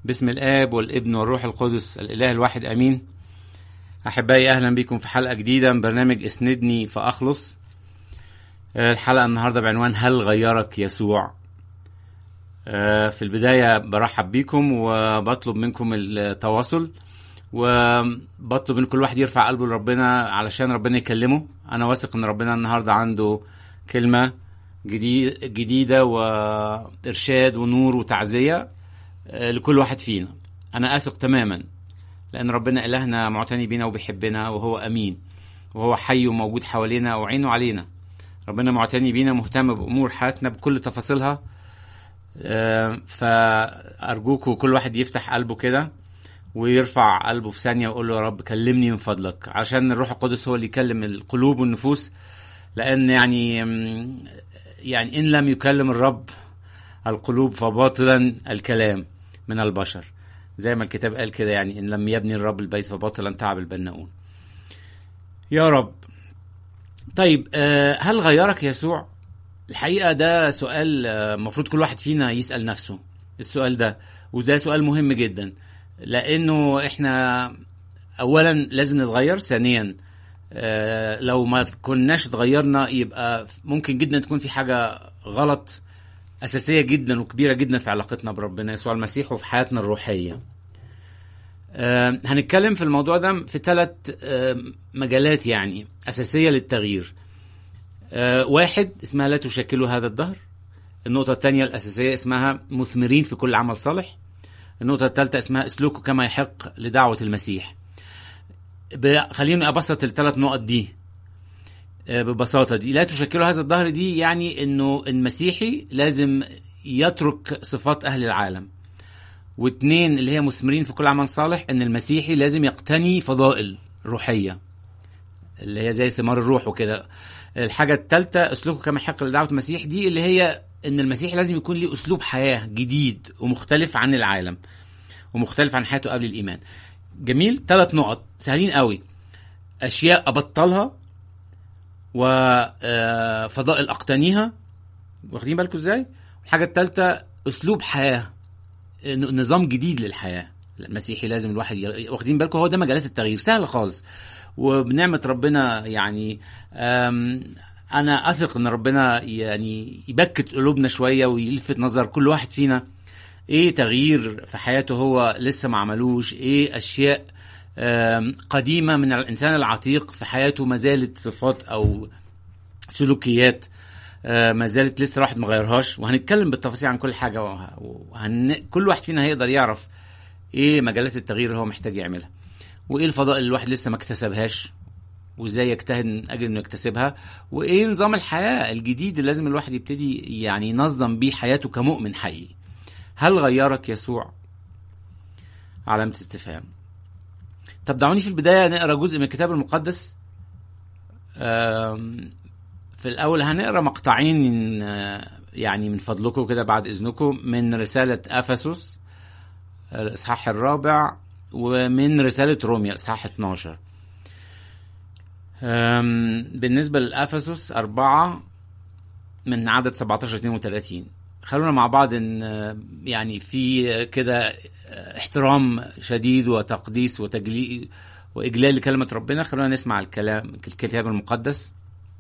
باسم الآب والابن والروح القدس الإله الواحد أمين أحبائي أهلا بكم في حلقة جديدة من برنامج اسندني فأخلص آه، الحلقة النهاردة بعنوان هل غيرك يسوع آه، في البداية برحب بكم وبطلب منكم التواصل وبطلب من كل واحد يرفع قلبه لربنا علشان ربنا يكلمه أنا واثق إن ربنا النهاردة عنده كلمة جديد جديدة وإرشاد ونور وتعزية آه، لكل واحد فينا أنا أثق تماما لأن ربنا إلهنا معتني بينا وبيحبنا وهو أمين وهو حي وموجود حوالينا وعينه علينا ربنا معتني بينا مهتم بأمور حياتنا بكل تفاصيلها آه، فأرجوكوا كل واحد يفتح قلبه كده ويرفع قلبه في ثانية ويقول له يا رب كلمني من فضلك عشان الروح القدس هو اللي يكلم القلوب والنفوس لأن يعني يعني إن لم يكلم الرب القلوب فباطلا الكلام من البشر زي ما الكتاب قال كده يعني إن لم يبني الرب البيت فباطلا تعب البناؤون يا رب طيب آه، هل غيرك يسوع الحقيقة ده سؤال آه، المفروض كل واحد فينا يسأل نفسه السؤال ده وده سؤال مهم جدا لأنه احنا أولا لازم نتغير ثانيا آه، لو ما كناش اتغيرنا يبقى ممكن جدا تكون في حاجة غلط أساسية جدا وكبيرة جدا في علاقتنا بربنا يسوع المسيح وفي حياتنا الروحية آه، هنتكلم في الموضوع ده في ثلاث مجالات يعني أساسية للتغيير آه، واحد اسمها لا تشكلوا هذا الدهر النقطة الثانية الأساسية اسمها مثمرين في كل عمل صالح النقطة الثالثة اسمها اسلكوا كما يحق لدعوة المسيح ب- خليني أبسط الثلاث نقط دي آه، ببساطة دي لا تشكلوا هذا الظهر دي يعني انه المسيحي لازم يترك صفات اهل العالم واتنين اللي هي مثمرين في كل عمل صالح ان المسيحي لازم يقتني فضائل روحية اللي هي زي ثمار الروح وكده الحاجة الثالثة اسلوبه كما يحق لدعوة المسيح دي اللي هي ان المسيح لازم يكون ليه اسلوب حياة جديد ومختلف عن العالم ومختلف عن حياته قبل الايمان جميل ثلاث نقط سهلين قوي اشياء ابطلها وفضائل اقتنيها واخدين بالكم ازاي الحاجه الثالثه اسلوب حياه ن- نظام جديد للحياه المسيحي لازم الواحد ي... واخدين بالكم هو ده مجالات التغيير سهل خالص وبنعمه ربنا يعني أم، انا اثق ان ربنا يعني يبكت قلوبنا شويه ويلفت نظر كل واحد فينا ايه تغيير في حياته هو لسه ما عملوش ايه اشياء آم، قديمة من الإنسان العتيق في حياته ما زالت صفات أو سلوكيات آه، ما زالت لسه الواحد ما غيرهاش وهنتكلم بالتفاصيل عن كل حاجة وه- وهن... كل واحد فينا هيقدر يعرف إيه مجالات التغيير اللي هو محتاج يعملها وإيه الفضائل اللي الواحد لسه ما اكتسبهاش وازاي يجتهد من اجل انه يكتسبها وايه نظام الحياه الجديد اللي لازم الواحد يبتدي يعني ينظم بيه حياته كمؤمن حقيقي هل غيرك يسوع علامه استفهام طب دعوني في البداية نقرا جزء من الكتاب المقدس آم، في الأول هنقرا مقطعين من آه، يعني من فضلكم كده بعد إذنكم من رسالة أفسس الإصحاح الرابع ومن رسالة روميا الإصحاح 12 آم، بالنسبة لأفسس أربعة من عدد 17 32 خلونا مع بعض ان آه، يعني في كده آه، احترام شديد وتقديس وتجليل واجلال لكلمه ربنا خلونا نسمع الكلام الكتاب المقدس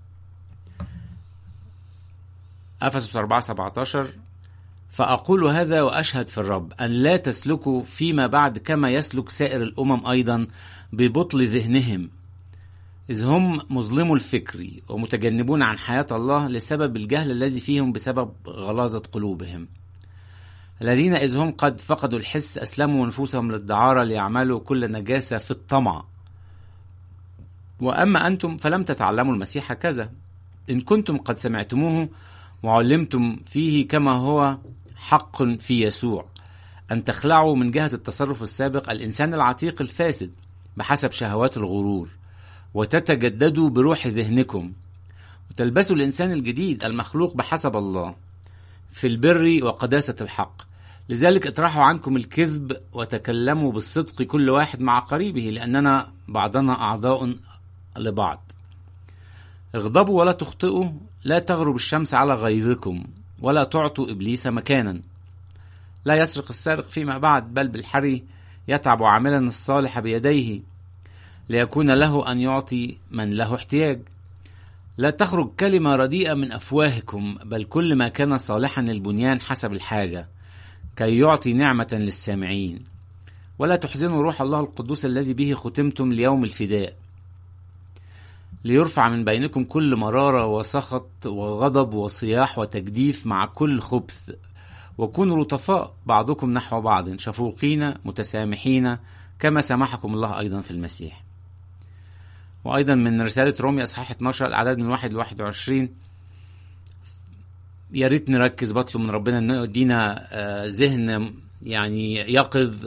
افسس 4 17 فاقول هذا واشهد في الرب ان لا تسلكوا فيما بعد كما يسلك سائر الامم ايضا ببطل ذهنهم إذ هم مظلمو الفكر ومتجنبون عن حياة الله لسبب الجهل الذي فيهم بسبب غلاظة قلوبهم الذين إذ هم قد فقدوا الحس أسلموا نفوسهم للدعارة ليعملوا كل نجاسة في الطمع وأما أنتم فلم تتعلموا المسيح كذا إن كنتم قد سمعتموه وعلمتم فيه كما هو حق في يسوع أن تخلعوا من جهة التصرف السابق الإنسان العتيق الفاسد بحسب شهوات الغرور وتتجددوا بروح ذهنكم وتلبسوا الإنسان الجديد المخلوق بحسب الله في البر وقداسة الحق لذلك اطرحوا عنكم الكذب وتكلموا بالصدق كل واحد مع قريبه لأننا بعضنا أعضاء لبعض اغضبوا ولا تخطئوا لا تغرب الشمس على غيظكم ولا تعطوا إبليس مكانا لا يسرق السارق فيما بعد بل بالحري يتعب عاملا الصالح بيديه ليكون له أن يعطي من له احتياج لا تخرج كلمة رديئة من أفواهكم بل كل ما كان صالحا للبنيان حسب الحاجة كي يعطي نعمة للسامعين ولا تحزنوا روح الله القدوس الذي به ختمتم ليوم الفداء ليرفع من بينكم كل مرارة وسخط وغضب وصياح وتجديف مع كل خبث وكونوا لطفاء بعضكم نحو بعض شفوقين متسامحين كما سامحكم الله أيضا في المسيح وأيضا من رسالة روميا أصحاح 12 الأعداد من 1 ل 21 يا ريت نركز بطلب من ربنا انه يدينا آه، ذهن يعني يقظ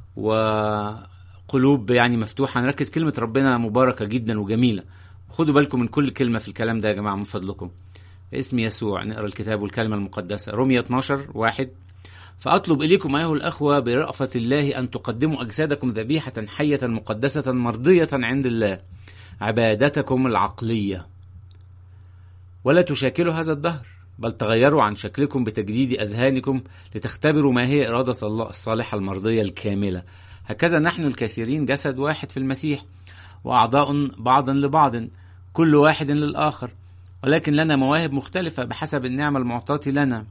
وقلوب يعني مفتوحه نركز كلمه ربنا مباركه جدا وجميله خدوا بالكم من كل كلمه في الكلام ده يا جماعه من فضلكم اسم يسوع نقرا الكتاب والكلمه المقدسه رومية 12 واحد فأطلب إليكم أيها الأخوة برأفة الله أن تقدموا أجسادكم ذبيحة حية مقدسة مرضية عند الله عبادتكم العقلية ولا تشاكلوا هذا الدهر بل تغيروا عن شكلكم بتجديد أذهانكم لتختبروا ما هي إرادة الله الصالحة المرضية الكاملة هكذا نحن الكثيرين جسد واحد في المسيح وأعضاء بعض لبعض كل واحد للآخر ولكن لنا مواهب مختلفة بحسب النعمة المعطاة لنا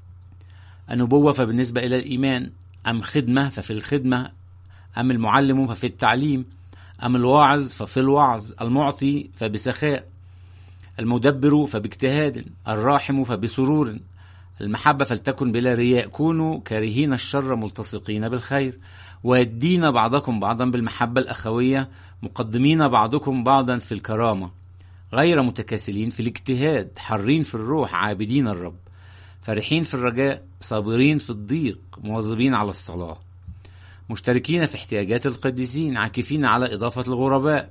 النبوة فبالنسبة إلى الإيمان أم خدمة ففي الخدمة أم المعلم ففي التعليم أم الواعظ ففي الوعظ المعطي فبسخاء المدبر فباجتهاد الراحم فبسرور المحبة فلتكن بلا رياء كونوا كارهين الشر ملتصقين بالخير ويدين بعضكم بعضا بالمحبة الأخوية مقدمين بعضكم بعضا في الكرامة غير متكاسلين في الاجتهاد حرين في الروح عابدين الرب فرحين في الرجاء صابرين في الضيق مواظبين على الصلاة مشتركين في احتياجات القديسين عاكفين على إضافة الغرباء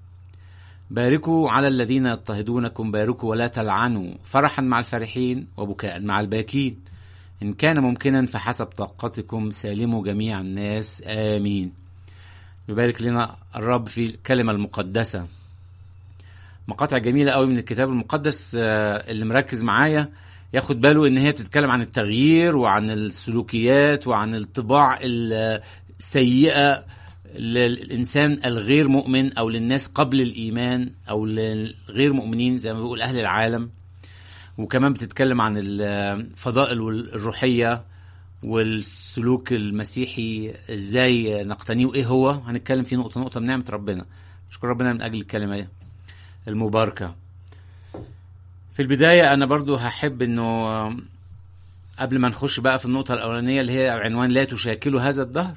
باركوا على الذين يضطهدونكم باركوا ولا تلعنوا فرحا مع الفرحين وبكاء مع الباكين إن كان ممكنا فحسب طاقتكم سالموا جميع الناس آمين يبارك لنا الرب في الكلمة المقدسة مقاطع جميلة قوي من الكتاب المقدس آه، اللي مركز معايا ياخد باله ان هي بتتكلم عن التغيير وعن السلوكيات وعن الطباع السيئة للإنسان الغير مؤمن أو للناس قبل الإيمان أو للغير مؤمنين زي ما بيقول أهل العالم وكمان بتتكلم عن الفضائل الروحية والسلوك المسيحي ازاي نقتنيه وايه هو هنتكلم فيه نقطه نقطه من نعمه ربنا نشكر ربنا من اجل الكلمه المباركه في البدايه انا برضو هحب انه قبل ما نخش بقى في النقطه الاولانيه اللي هي عنوان لا تشاكلوا هذا الدهر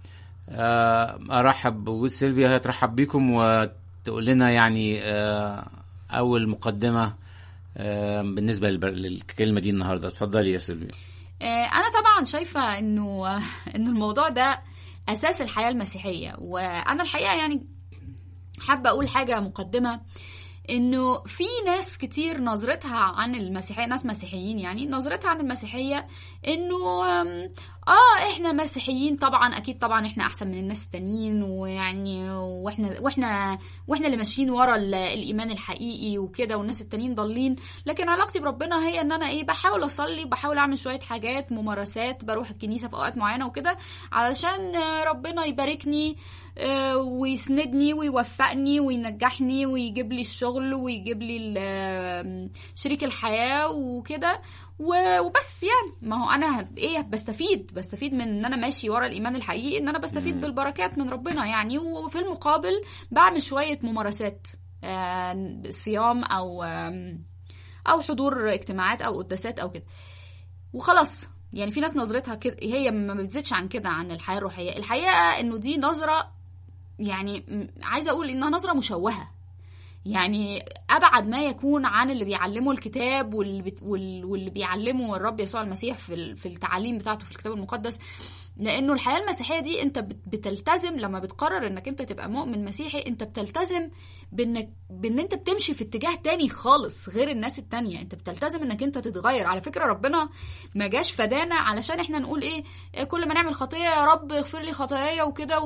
آه، ارحب بوجود سيلفيا هي ترحب بيكم وتقول لنا يعني آه، اول مقدمه آه، بالنسبه للكلمه دي النهارده اتفضلي يا سيلفيا انا طبعا شايفه انه ان الموضوع ده اساس الحياه المسيحيه وانا الحقيقه يعني حابه اقول حاجه مقدمه انه في ناس كتير نظرتها عن المسيحيه ناس مسيحيين يعني نظرتها عن المسيحيه انه اه احنا مسيحيين طبعا اكيد طبعا احنا احسن من الناس التانيين ويعني واحنا واحنا واحنا اللي ماشيين ورا الايمان الحقيقي وكده والناس التانيين ضالين لكن علاقتي بربنا هي ان انا ايه بحاول اصلي بحاول اعمل شويه حاجات ممارسات بروح الكنيسه في اوقات معينه وكده علشان ربنا يباركني آه، ويسندني ويوفقني وينجحني ويجيب لي الشغل ويجيب لي شريك الحياه وكده وبس يعني ما هو انا ايه بستفيد بستفيد من ان انا ماشي ورا الايمان الحقيقي ان انا بستفيد بالبركات من ربنا يعني وفي المقابل بعمل شويه ممارسات آه، صيام او او حضور اجتماعات او قداسات او كده وخلاص يعني في ناس نظرتها كده هي ما بتزيدش عن كده عن الحياه الروحيه الحقيقه انه دي نظره يعني عايزه اقول انها نظره مشوهه يعني ابعد ما يكون عن اللي بيعلمه الكتاب واللي, واللي بيعلمه الرب يسوع المسيح في في التعاليم بتاعته في الكتاب المقدس لانه الحياه المسيحيه دي انت بتلتزم لما بتقرر انك انت تبقى مؤمن مسيحي انت بتلتزم بانك بان انت بتمشي في اتجاه تاني خالص غير الناس التانية انت بتلتزم انك انت تتغير على فكره ربنا ما جاش فدانا علشان احنا نقول ايه كل ما نعمل خطيه يا رب اغفر لي خطاياي وكده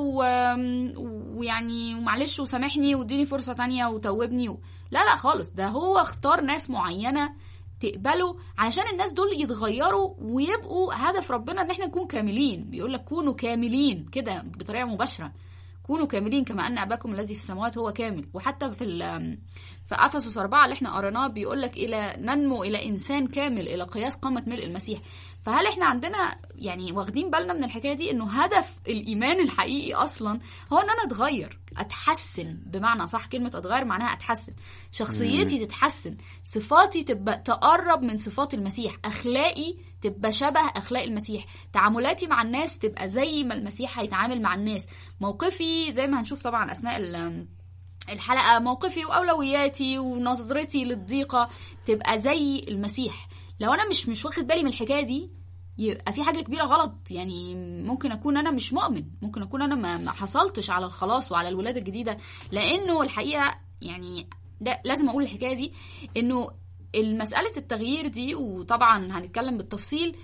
ويعني معلش وسامحني واديني فرصه تانية وتوبني و... لا لا خالص ده هو اختار ناس معينه تقبله علشان الناس دول يتغيروا ويبقوا هدف ربنا ان احنا نكون كاملين بيقول لك كونوا كاملين كده بطريقه مباشره كونوا كاملين كما ان اباكم الذي في السماوات هو كامل وحتى في ال- في افسس أربعة اللي احنا قريناه بيقول لك الى ننمو الى انسان كامل الى قياس قامه ملء المسيح فهل احنا عندنا يعني واخدين بالنا من الحكايه دي انه هدف الايمان الحقيقي اصلا هو ان انا اتغير اتحسن بمعنى صح كلمه اتغير معناها اتحسن شخصيتي تتحسن صفاتي تبقى تقرب من صفات المسيح اخلاقي تبقى شبه اخلاق المسيح تعاملاتي مع الناس تبقى زي ما المسيح هيتعامل مع الناس موقفي زي ما هنشوف طبعا اثناء ال- الحلقه موقفي واولوياتي ونظرتي للضيقه تبقى زي المسيح لو انا مش مش واخد بالي من الحكايه دي يبقى في حاجه كبيره غلط يعني ممكن اكون انا مش مؤمن ممكن اكون انا ما ما حصلتش على الخلاص وعلى الولاده الجديده لانه الحقيقه يعني ده لازم اقول الحكايه دي انه المساله التغيير دي وطبعا هنتكلم بالتفصيل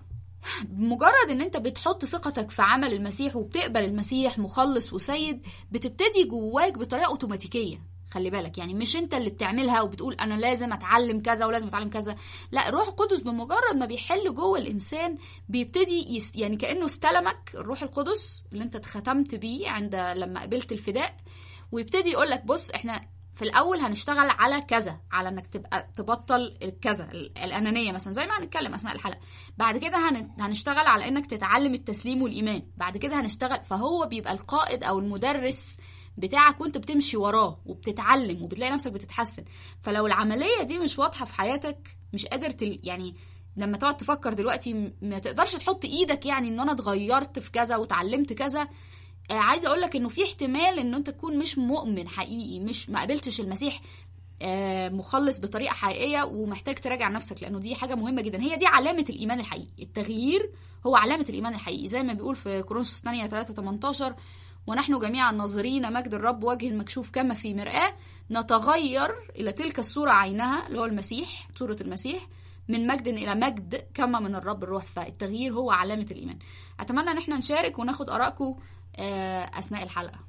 بمجرد ان انت بتحط ثقتك في عمل المسيح وبتقبل المسيح مخلص وسيد بتبتدي جواك بطريقه اوتوماتيكيه خلي بالك يعني مش انت اللي بتعملها وبتقول انا لازم اتعلم كذا ولازم اتعلم كذا لا الروح القدس بمجرد ما بيحل جوه الانسان بيبتدي يست يعني كانه استلمك الروح القدس اللي انت اتختمت بيه عند لما قبلت الفداء ويبتدي يقول لك بص احنا في الاول هنشتغل على كذا على انك تبقى تبطل الكذا ال- الانانيه مثلا زي ما هنتكلم اثناء الحلقه بعد كده هن- هنشتغل على انك تتعلم التسليم والايمان بعد كده هنشتغل فهو بيبقى القائد او المدرس بتاعك وانت بتمشي وراه وبتتعلم وبتلاقي نفسك بتتحسن فلو العمليه دي مش واضحه في حياتك مش قادر تل... يعني لما تقعد تفكر دلوقتي م- ما تقدرش تحط ايدك يعني ان انا اتغيرت في كذا وتعلمت كذا آه، عايزه اقول لك انه في احتمال ان انت تكون مش مؤمن حقيقي مش ما قابلتش المسيح آه، مخلص بطريقه حقيقيه ومحتاج تراجع نفسك لانه دي حاجه مهمه جدا هي دي علامه الايمان الحقيقي التغيير هو علامه الايمان الحقيقي زي ما بيقول في كورنثوس الثانيه 3 18 ونحن جميعا ناظرين مجد الرب وجه المكشوف كما في مرآة نتغير إلى تلك الصورة عينها اللي هو المسيح صورة المسيح من مجد إلى مجد كما من الرب الروح فالتغيير هو علامة الإيمان أتمنى إن احنا نشارك وناخد آرائكم آه، أثناء الحلقة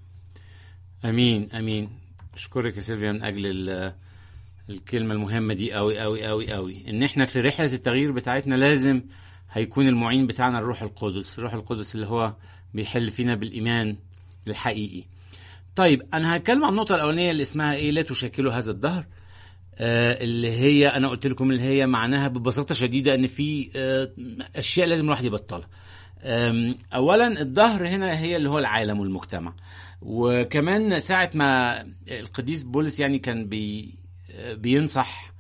امين امين اشكرك يا سيلفيا من اجل ال- الكلمه المهمه دي قوي قوي قوي قوي ان احنا في رحله التغيير بتاعتنا لازم هيكون المعين بتاعنا الروح القدس الروح القدس اللي هو بيحل فينا بالايمان الحقيقي طيب انا هتكلم عن النقطه الاولانيه اللي اسمها ايه لا تشكلوا هذا الدهر آه اللي هي انا قلت لكم اللي هي معناها ببساطه شديده ان في آه اشياء لازم الواحد يبطلها آم، اولا الظهر هنا هي اللي هو العالم والمجتمع وكمان ساعة ما القديس بولس يعني كان بي بينصح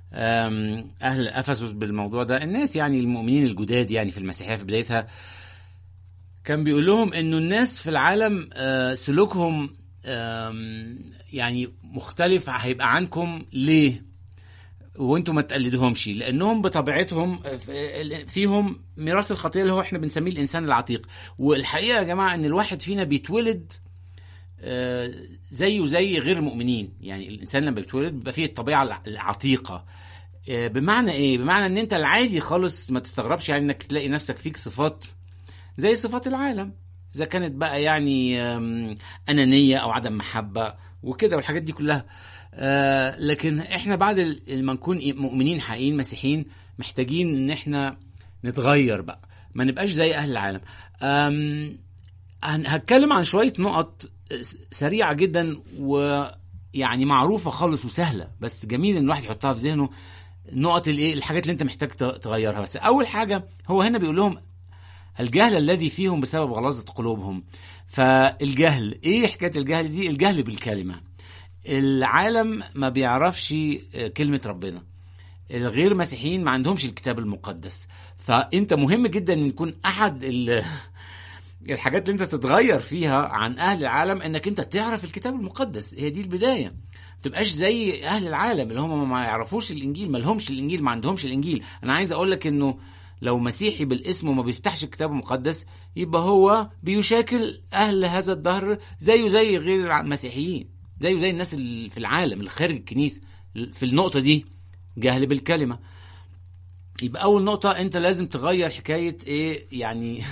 آم، أهل أفسس بالموضوع ده الناس يعني المؤمنين الجداد يعني في المسيحية في بدايتها كان بيقول لهم إنه الناس في العالم آه، سلوكهم آم، يعني مختلف هيبقى عنكم ليه؟ وانتم ما تقلدوهمش لانهم بطبيعتهم آه، فيهم ميراث الخطيه اللي هو احنا بنسميه الانسان العتيق والحقيقه يا جماعه ان الواحد فينا بيتولد آه، زيه زي غير المؤمنين يعني الانسان لما بيتولد بيبقى فيه الطبيعه الع- العتيقه آه، بمعنى ايه بمعنى ان انت العادي خالص ما تستغربش يعني انك تلاقي نفسك فيك صفات زي صفات العالم اذا كانت بقى يعني آم، انانيه او عدم محبه وكده والحاجات دي كلها آه، لكن احنا بعد ال- ما نكون مؤمنين حقيقيين مسيحيين محتاجين ان احنا نتغير بقى ما نبقاش زي اهل العالم آم، هن- هتكلم عن شويه نقط سريعه جدا ويعني معروفه خالص وسهله بس جميل ان الواحد يحطها في ذهنه نقط الايه الحاجات اللي انت محتاج ت- تغيرها بس اول حاجه هو هنا بيقول لهم الجهل الذي فيهم بسبب غلاظه قلوبهم فالجهل ايه حكايه الجهل دي الجهل بالكلمه العالم ما بيعرفش كلمه ربنا الغير مسيحيين ما عندهمش الكتاب المقدس فانت مهم جدا ان يكون احد ال- الحاجات اللي انت تتغير فيها عن اهل العالم انك انت تعرف الكتاب المقدس هي دي البدايه ما تبقاش زي اهل العالم اللي هم ما يعرفوش الانجيل ما لهمش الانجيل ما عندهمش الانجيل انا عايز اقول لك انه لو مسيحي بالاسم وما بيفتحش الكتاب المقدس يبقى هو بيشاكل اهل هذا الدهر زيه زي غير المسيحيين زيه زي الناس اللي في العالم اللي خارج الكنيسه في النقطه دي جهل بالكلمه يبقى اول نقطه انت لازم تغير حكايه ايه يعني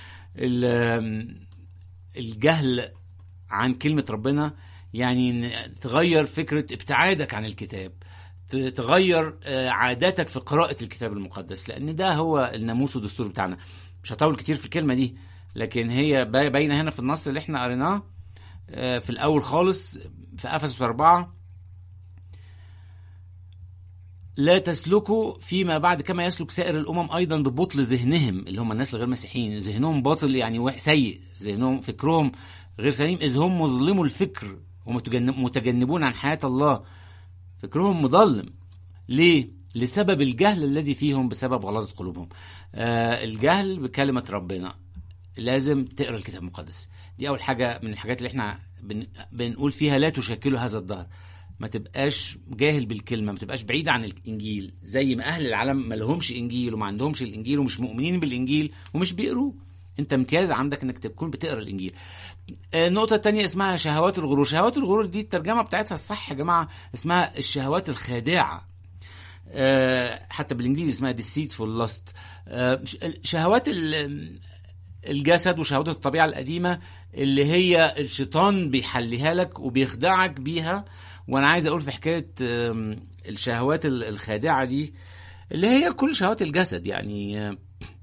ال- الجهل عن كلمة ربنا يعني إن تغير فكرة ابتعادك عن الكتاب ت- تغير آه، عاداتك في قراءة الكتاب المقدس لأن ده هو الناموس والدستور بتاعنا مش هطول كتير في الكلمة دي لكن هي با- باينة هنا في النص اللي احنا قريناه آه، في الأول خالص في أفسس أربعة لا تسلكوا فيما بعد كما يسلك سائر الامم ايضا ببطل ذهنهم اللي هم الناس الغير مسيحيين ذهنهم باطل يعني وح- سيء ذهنهم فكرهم غير سليم اذ هم مظلموا الفكر ومتجنبون عن حياه الله فكرهم مظلم ليه لسبب الجهل الذي فيهم بسبب غلاظه قلوبهم آه الجهل بكلمه ربنا لازم تقرا الكتاب المقدس دي اول حاجه من الحاجات اللي احنا بن... بنقول فيها لا تشكلوا هذا الدهر ما تبقاش جاهل بالكلمه ما تبقاش بعيد عن الانجيل زي ما اهل العالم ما لهمش انجيل وما عندهمش الانجيل ومش مؤمنين بالانجيل ومش بيقروه انت امتياز عندك انك تكون بتقرا الانجيل آه، النقطة التانية اسمها شهوات الغرور شهوات الغرور دي الترجمة بتاعتها الصح يا جماعة اسمها الشهوات الخادعة آه، حتى بالانجليزي اسمها deceitful lust آه، ش- شهوات ال- الجسد وشهوات الطبيعة القديمة اللي هي الشيطان بيحليها لك وبيخدعك بيها وانا عايز اقول في حكاية آم، الشهوات ال- الخادعة دي اللي هي كل شهوات الجسد يعني آه،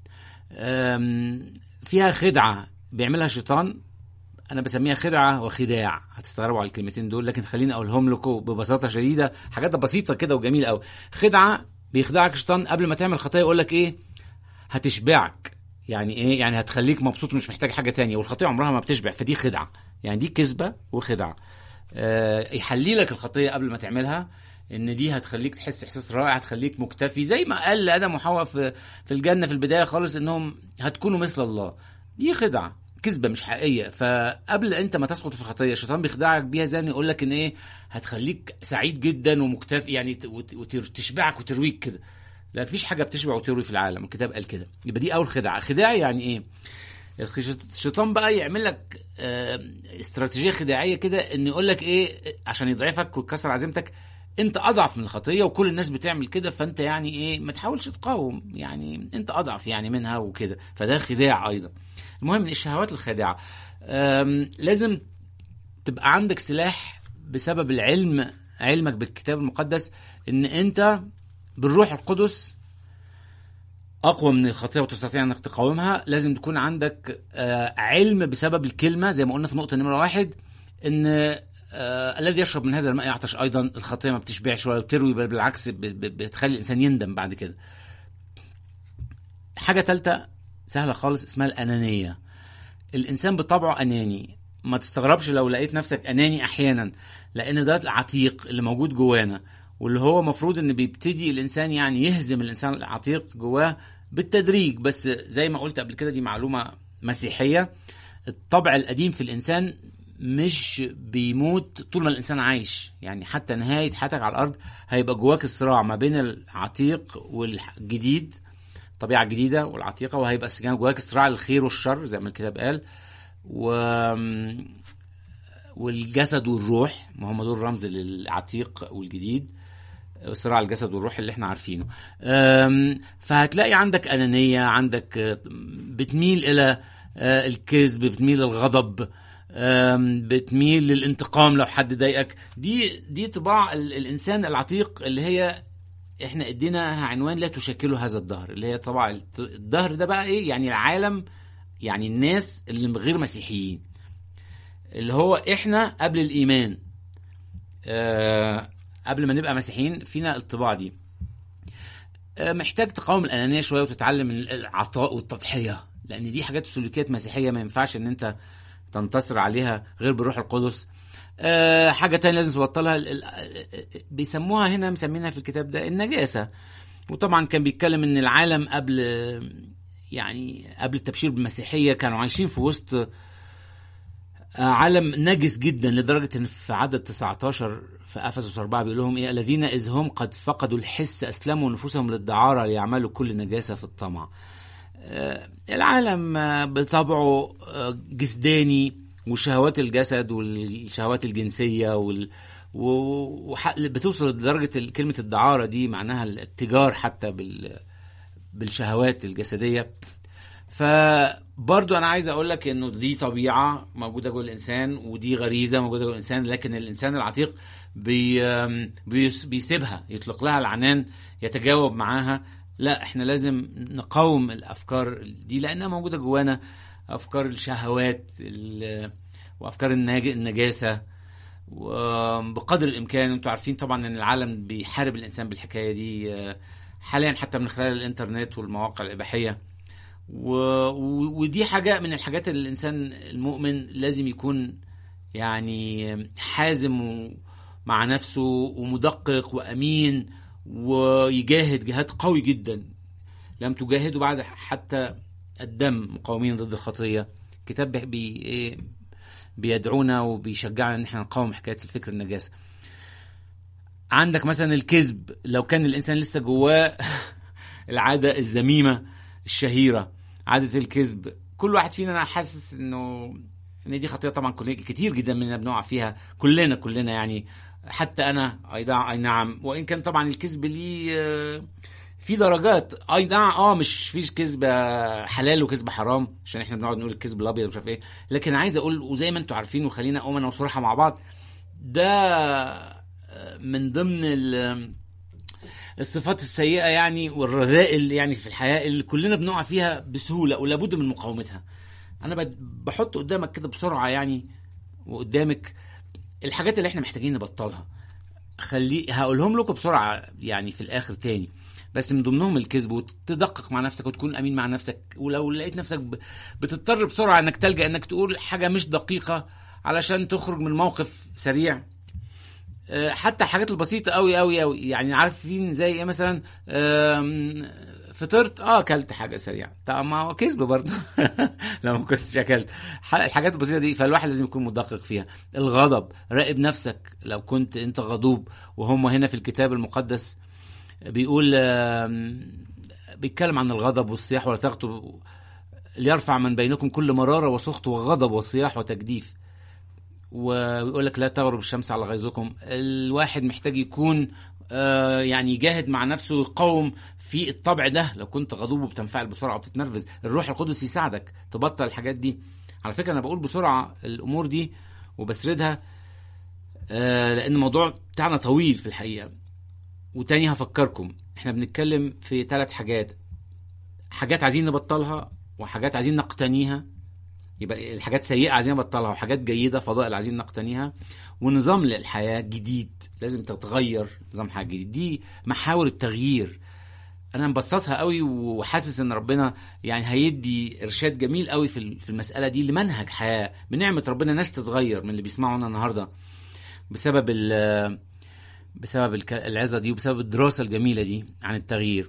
آم، فيها خدعة بيعملها الشيطان انا بسميها خدعه وخداع هتستغربوا على الكلمتين دول لكن خليني اقولهم لكم ببساطه شديده حاجات بسيطه كده وجميله قوي خدعه بيخدعك الشيطان قبل ما تعمل خطيه يقول لك ايه هتشبعك يعني ايه يعني هتخليك مبسوط ومش محتاج حاجه تانية والخطيه عمرها ما بتشبع فدي خدعه يعني دي كذبه وخدعه آه يحلي لك الخطيه قبل ما تعملها ان دي هتخليك تحس احساس رائع هتخليك مكتفي زي ما قال لادم وحواء في في الجنه في البدايه خالص انهم هتكونوا مثل الله دي خدعه كذبه مش حقيقيه فقبل انت ما تسقط في خطيه الشيطان بيخدعك بيها زي انه يقول لك ان ايه هتخليك سعيد جدا ومكتفي يعني ت- وت- وتشبعك وترويك كده لا مفيش حاجه بتشبع وتروي في العالم الكتاب قال كده يبقى دي اول خدعه خداع يعني ايه الخش- الشيطان بقى يعمل لك آه، استراتيجيه خداعيه كده ان يقول لك ايه عشان يضعفك ويكسر عزيمتك انت اضعف من الخطيه وكل الناس بتعمل كده فانت يعني ايه ما تحاولش تقاوم يعني انت اضعف يعني منها وكده فده خداع ايضا المهم الشهوات الخادعه آم، لازم تبقى عندك سلاح بسبب العلم علمك بالكتاب المقدس ان انت بالروح القدس اقوى من الخطيه وتستطيع انك تقاومها لازم تكون عندك آه، علم بسبب الكلمه زي ما قلنا في نقطه نمره واحد ان آه الذي يشرب من هذا الماء يعطش ايضا الخطيه ما بتشبعش ولا بتروي بل بالعكس ب- ب- بتخلي الانسان يندم بعد كده حاجه ثالثه سهله خالص اسمها الانانيه الانسان بطبعه اناني ما تستغربش لو لقيت نفسك اناني احيانا لان ده العتيق اللي موجود جوانا واللي هو مفروض ان بيبتدي الانسان يعني يهزم الانسان العتيق جواه بالتدريج بس زي ما قلت قبل كده دي معلومه مسيحيه الطبع القديم في الانسان مش بيموت طول ما الانسان عايش يعني حتى نهايه حياتك على الارض هيبقى جواك الصراع ما بين العتيق والجديد الطبيعه الجديده والعتيقه وهيبقى سجان جواك صراع الخير والشر زي ما الكتاب قال و والجسد والروح ما هم دول رمز للعتيق والجديد صراع الجسد والروح اللي احنا عارفينه أم، فهتلاقي عندك أنانية عندك آه، بتميل إلى آه، الكذب بتميل للغضب أم، بتميل للانتقام لو حد ضايقك دي دي طباع ال- الإنسان العتيق اللي هي احنا ادينا عنوان لا تشكله هذا الدهر اللي هي طبعا الت- الدهر ده بقى ايه يعني العالم يعني الناس اللي غير مسيحيين اللي هو احنا قبل الايمان آه قبل ما نبقى مسيحيين فينا الطباع دي آه محتاج تقاوم الانانيه شويه وتتعلم العطاء والتضحيه لان دي حاجات سلوكيات مسيحيه ما ينفعش ان انت تنتصر عليها غير بالروح القدس آه حاجه تانية لازم تبطلها ال- ال- بيسموها هنا مسمينها في الكتاب ده النجاسه وطبعا كان بيتكلم ان العالم قبل يعني قبل التبشير بالمسيحيه كانوا عايشين في وسط آه، عالم نجس جدا لدرجه ان في عدد 19 في افسس 4 بيقول لهم ايه الذين اذ هم قد فقدوا الحس اسلموا نفوسهم للدعاره ليعملوا كل نجاسه في الطمع. آه، العالم آه، بطبعه آه، جسداني وشهوات الجسد والشهوات الجنسيه وال و- وح- بتوصل لدرجه ال- كلمه الدعاره دي معناها الاتجار حتى بال بالشهوات الجسديه ف برضو انا عايز اقول لك انه دي طبيعه موجوده جوه الانسان ودي غريزه موجوده جوه الانسان لكن الانسان العتيق بي آم، بيس- بيسيبها يطلق لها العنان يتجاوب معاها لا احنا لازم نقاوم الافكار دي لانها موجوده جوانا افكار الشهوات ال- وافكار الناج- النجاسه وبقدر الامكان انتوا عارفين طبعا ان العالم بيحارب الانسان بالحكايه دي آه، حاليا حتى من خلال الانترنت والمواقع الاباحيه و... و... ودي حاجه من الحاجات اللي الانسان المؤمن لازم يكون يعني حازم و... مع نفسه ومدقق وامين ويجاهد جهاد قوي جدا لم تجاهدوا بعد حتى الدم مقاومين ضد الخطيه كتاب بي... بي... إيه بيدعونا وبيشجعنا ان احنا نقاوم حكايه الفكر النجاسه عندك مثلا الكذب لو كان الانسان لسه جواه العاده الذميمه الشهيره عاده الكذب كل واحد فينا انا حاسس انه ان دي خطيه طبعا كل كتير جدا مننا بنقع فيها كلنا كلنا يعني حتى انا ايضا اي نعم وان كان طبعا الكذب ليه آه، في درجات اي نعم اه مش فيش كذب حلال وكذب حرام عشان احنا بنقعد نقول الكذب الابيض مش عارف ايه لكن عايز اقول وزي ما انتم عارفين وخلينا اقوم انا وصراحه مع بعض ده آه، من ضمن ال- الصفات السيئه يعني والرذائل يعني في الحياه اللي كلنا بنقع فيها بسهوله ولابد من مقاومتها انا بد- بحط قدامك كده بسرعه يعني وقدامك الحاجات اللي احنا محتاجين نبطلها خلي هقولهم لكم بسرعه يعني في الاخر تاني بس من ضمنهم الكذب وتدقق مع نفسك وتكون امين مع نفسك ولو لقيت نفسك ب- بتضطر بسرعه انك تلجا انك تقول حاجه مش دقيقه علشان تخرج من موقف سريع آه، حتى الحاجات البسيطه قوي قوي قوي يعني عارفين زي ايه مثلا آم، فطرت اه اكلت حاجه سريعه طب ما هو كذب برضه لو ما كنتش اكلت ح- الحاجات البسيطه دي فالواحد لازم يكون مدقق فيها الغضب راقب نفسك لو كنت انت غضوب وهم هنا في الكتاب المقدس بيقول آم، بيتكلم عن الغضب والصياح ولا تغضب ليرفع من بينكم كل مراره وسخط وغضب وصياح وتجديف ويقول لك لا تغرب الشمس على غيظكم الواحد محتاج يكون آه، يعني يجاهد مع نفسه ويقاوم في الطبع ده لو كنت غضوب وبتنفعل بسرعه وبتتنرفز الروح القدس يساعدك تبطل الحاجات دي على فكره انا بقول بسرعه الامور دي وبسردها آه، لان الموضوع بتاعنا طويل في الحقيقه وتاني هفكركم احنا بنتكلم في ثلاث حاجات حاجات عايزين نبطلها وحاجات عايزين نقتنيها يبقى الحاجات سيئة عايزين نبطلها وحاجات جيدة فضائل عايزين نقتنيها ونظام للحياة جديد لازم تتغير نظام حياة جديد دي محاور التغيير انا مبسطها قوي وحاسس ان ربنا يعني هيدي ارشاد جميل قوي في في المساله دي لمنهج حياه بنعمه ربنا ناس تتغير من اللي بيسمعونا النهارده بسبب ال بسبب الك- العظه دي وبسبب الدراسه الجميله دي عن التغيير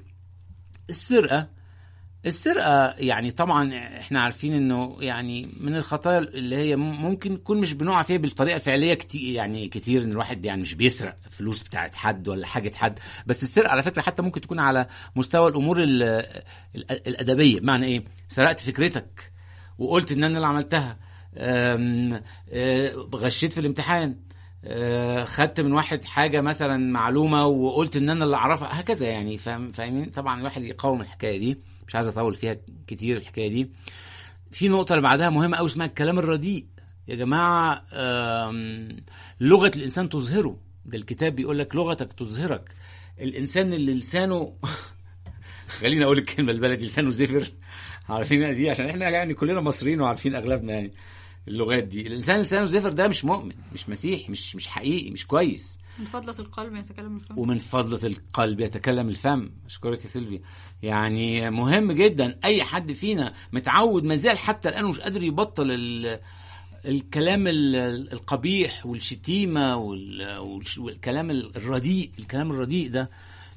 السرقه السرقه يعني طبعا احنا عارفين انه يعني من الخطايا اللي هي مم- ممكن نكون مش بنقع فيها بالطريقه الفعليه كتير يعني كتير ان الواحد يعني مش بيسرق فلوس بتاعت حد ولا حاجه حد بس السرقه على فكره حتى ممكن تكون على مستوى الامور ال- ال- الادبيه بمعنى ايه سرقت فكرتك وقلت ان انا اللي عملتها أم، آه، غشيت في الامتحان آه، خدت من واحد حاجه مثلا معلومه وقلت ان انا اللي اعرفها هكذا يعني فاهم فاهمين طبعا الواحد يقاوم الحكايه دي مش عايز اطول فيها كتير الحكايه دي في نقطه اللي بعدها مهمه قوي اسمها الكلام الرديء يا جماعه آم، لغه الانسان تظهره ده الكتاب بيقول لك لغتك تظهرك الانسان اللي لسانه خليني اقول الكلمه البلدي لسانه زفر عارفين دي عشان احنا يعني كلنا مصريين وعارفين اغلبنا يعني اللغات دي الانسان اللي لسانه زفر ده مش مؤمن مش مسيحي مش مش حقيقي مش كويس من فضلة القلب يتكلم الفم ومن فضلة القلب يتكلم الفم اشكرك يا سيلفي يعني مهم جدا اي حد فينا متعود ما زال حتى الان مش قادر يبطل ال الكلام ال- القبيح والشتيمة وال- والش- والكلام الرديء الكلام الرديء ده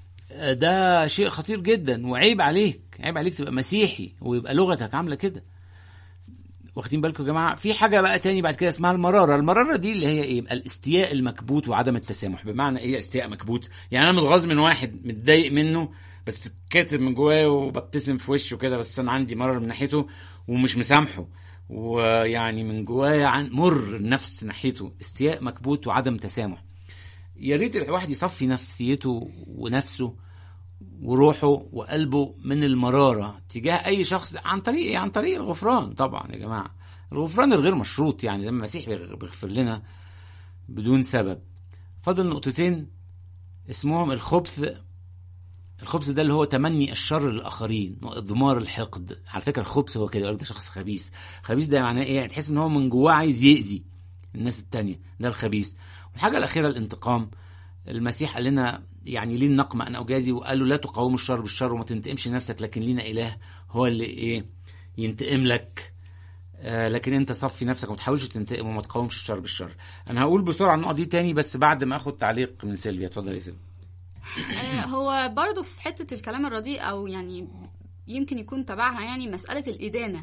ده شيء خطير جدا وعيب عليك عيب عليك تبقى مسيحي ويبقى لغتك عاملة كده واخدين بالكم يا جماعه في حاجه بقى تاني بعد كده اسمها المراره المراره دي اللي هي ايه يبقى الاستياء المكبوت وعدم التسامح بمعنى ايه استياء مكبوت يعني انا متغاظ من واحد متضايق منه بس كاتب من جوايا وببتسم في وشه كده بس انا عندي مرار من ناحيته ومش مسامحه ويعني من جوايا عن مر النفس ناحيته استياء مكبوت وعدم تسامح يا ريت الواحد يصفي نفسيته ونفسه وروحه وقلبه من المرارة تجاه أي شخص عن طريق إيه؟ عن طريق الغفران طبعا يا جماعة الغفران الغير مشروط يعني لما المسيح بيغفر لنا بدون سبب فاضل نقطتين اسمهم الخبث الخبث ده اللي هو تمني الشر للاخرين واضمار الحقد على فكره الخبث هو كده ده شخص خبيث خبيث ده معناه ايه يعني تحس ان هو من جواه عايز يأذي الناس التانية ده الخبيث والحاجه الاخيره الانتقام المسيح قال لنا يعني ليه النقمة أنا أجازي وقال له لا تقاوم الشر بالشر وما تنتقمش نفسك لكن لينا إله هو اللي إيه ينتقم لك آه لكن انت صفي نفسك وما تحاولش تنتقم وما تقاومش الشر بالشر انا هقول بسرعه النقط دي تاني بس بعد ما اخد تعليق من سيلفيا اتفضل يا سيلفيا آه، هو برضو في حتة الكلام الرديء أو يعني يمكن يكون تبعها يعني مسألة الإدانة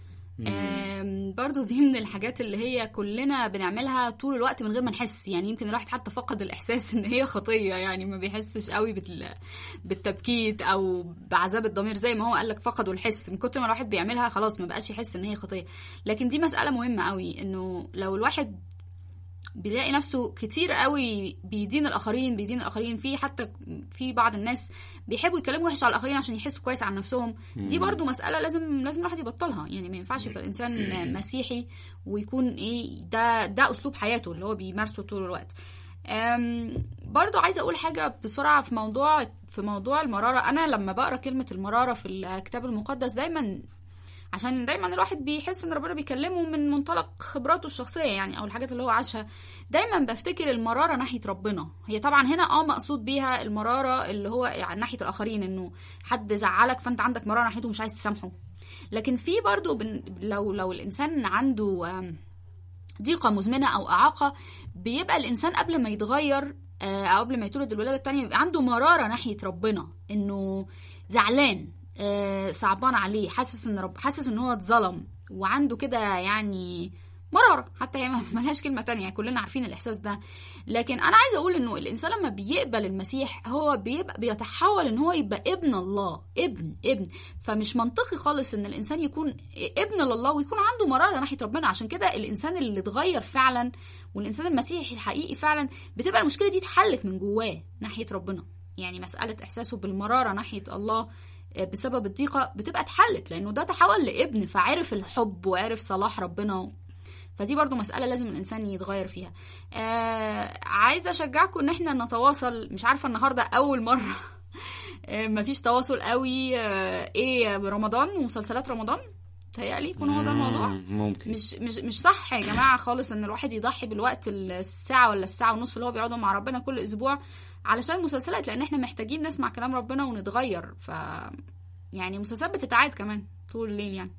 آم، برضو دي من الحاجات اللي هي كلنا بنعملها طول الوقت من غير ما نحس يعني يمكن الواحد حتى فقد الإحساس إن هي خطية يعني ما بيحسش قوي بال... بالتبكيت أو بعذاب الضمير زي ما هو قال لك فقدوا الحس من كتر ما الواحد بيعملها خلاص ما بقاش يحس إن هي خطية لكن دي مسألة مهمة قوي إنه لو الواحد بيلاقي نفسه كتير قوي بيدين الاخرين بيدين الاخرين في حتى في بعض الناس بيحبوا يتكلموا وحش على الاخرين عشان يحسوا كويس عن نفسهم دي برضو مساله لازم لازم الواحد يبطلها يعني ما ينفعش يبقى الانسان مسيحي ويكون ايه ده ده اسلوب حياته اللي هو بيمارسه طول الوقت أم، برضو عايزه اقول حاجه بسرعه في موضوع في موضوع المراره انا لما بقرا كلمه المراره في الكتاب المقدس دايما عشان دايما الواحد بيحس ان ربنا بيكلمه من منطلق خبراته الشخصيه يعني او الحاجات اللي هو عاشها دايما بفتكر المراره ناحيه ربنا هي طبعا هنا اه مقصود بيها المراره اللي هو يعني ناحيه الاخرين انه حد زعلك فانت عندك مراره ناحيته مش عايز تسامحه لكن في برضو بن لو لو الانسان عنده آم، ضيقه مزمنه او اعاقه بيبقى الانسان قبل ما يتغير آه، او قبل ما يتولد الولاده التانية بيبقى عنده مراره ناحيه ربنا انه زعلان آه، صعبان عليه حاسس ان رب حاسس ان هو اتظلم وعنده كده يعني مرارة حتى هي ما- ملهاش كلمة تانية كلنا عارفين الإحساس ده لكن أنا عايزة أقول إنه الإنسان لما بيقبل المسيح هو بيبقى بيتحول إن هو يبقى ابن الله ابن ابن فمش منطقي خالص إن الإنسان يكون ابن لله ويكون عنده مرارة ناحية ربنا عشان كده الإنسان اللي اتغير فعلا والإنسان المسيحي الحقيقي فعلا بتبقى المشكلة دي اتحلت من جواه ناحية ربنا يعني مسألة إحساسه بالمرارة ناحية الله بسبب الضيقة بتبقى اتحلت لأنه ده تحول لابن فعرف الحب وعرف صلاح ربنا فدي برضو مسألة لازم الإنسان يتغير فيها آه عايزة أشجعكم إن احنا نتواصل مش عارفة النهاردة أول مرة آه مفيش تواصل قوي آه إيه برمضان ومسلسلات رمضان تهيألي يكون هو ده الموضوع مم، ممكن مش مش مش صح يا جماعه خالص ان الواحد يضحي بالوقت الساعه ولا الساعه ونص اللي هو بيقعدوا مع ربنا كل اسبوع علشان المسلسلات لان احنا محتاجين نسمع كلام ربنا ونتغير ف يعني المسلسلات بتتعاد كمان طول الليل يعني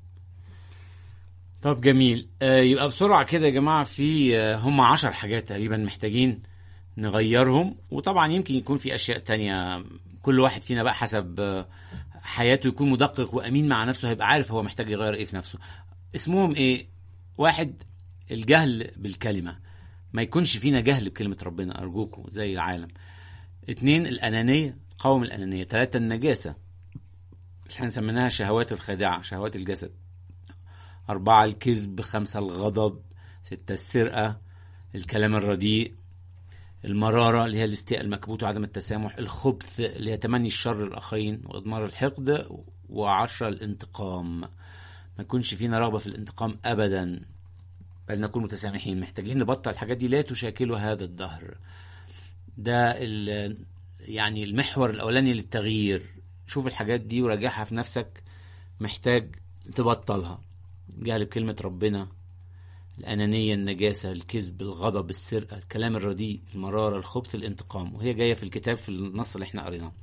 طب جميل آه يبقى بسرعة كده يا جماعة في آه هم عشر حاجات تقريبا محتاجين نغيرهم وطبعا يمكن يكون في أشياء تانية كل واحد فينا بقى حسب آه حياته يكون مدقق وأمين مع نفسه هيبقى عارف هو محتاج يغير إيه في نفسه اسمهم إيه واحد الجهل بالكلمة ما يكونش فينا جهل بكلمة ربنا أرجوكم زي العالم اتنين الأنانية قوم الأنانية تلاتة النجاسة اللي احنا سميناها شهوات الخادعة شهوات الجسد أربعة الكذب خمسة الغضب ستة السرقة الكلام الرديء المرارة اللي هي الاستياء المكبوت وعدم التسامح الخبث اللي هي تمني الشر للآخرين وإضمار الحقد وعشرة الانتقام ما يكونش فينا رغبة في الانتقام أبدا بل نكون متسامحين محتاجين نبطل الحاجات دي لا تشاكل هذا الدهر ده ال- يعني المحور الأولاني للتغيير شوف الحاجات دي وراجعها في نفسك محتاج تبطلها جهل بكلمة ربنا الأنانية النجاسة الكذب الغضب السرقة الكلام الرديء المرارة الخبث الانتقام وهي جاية في الكتاب في النص اللي احنا قريناه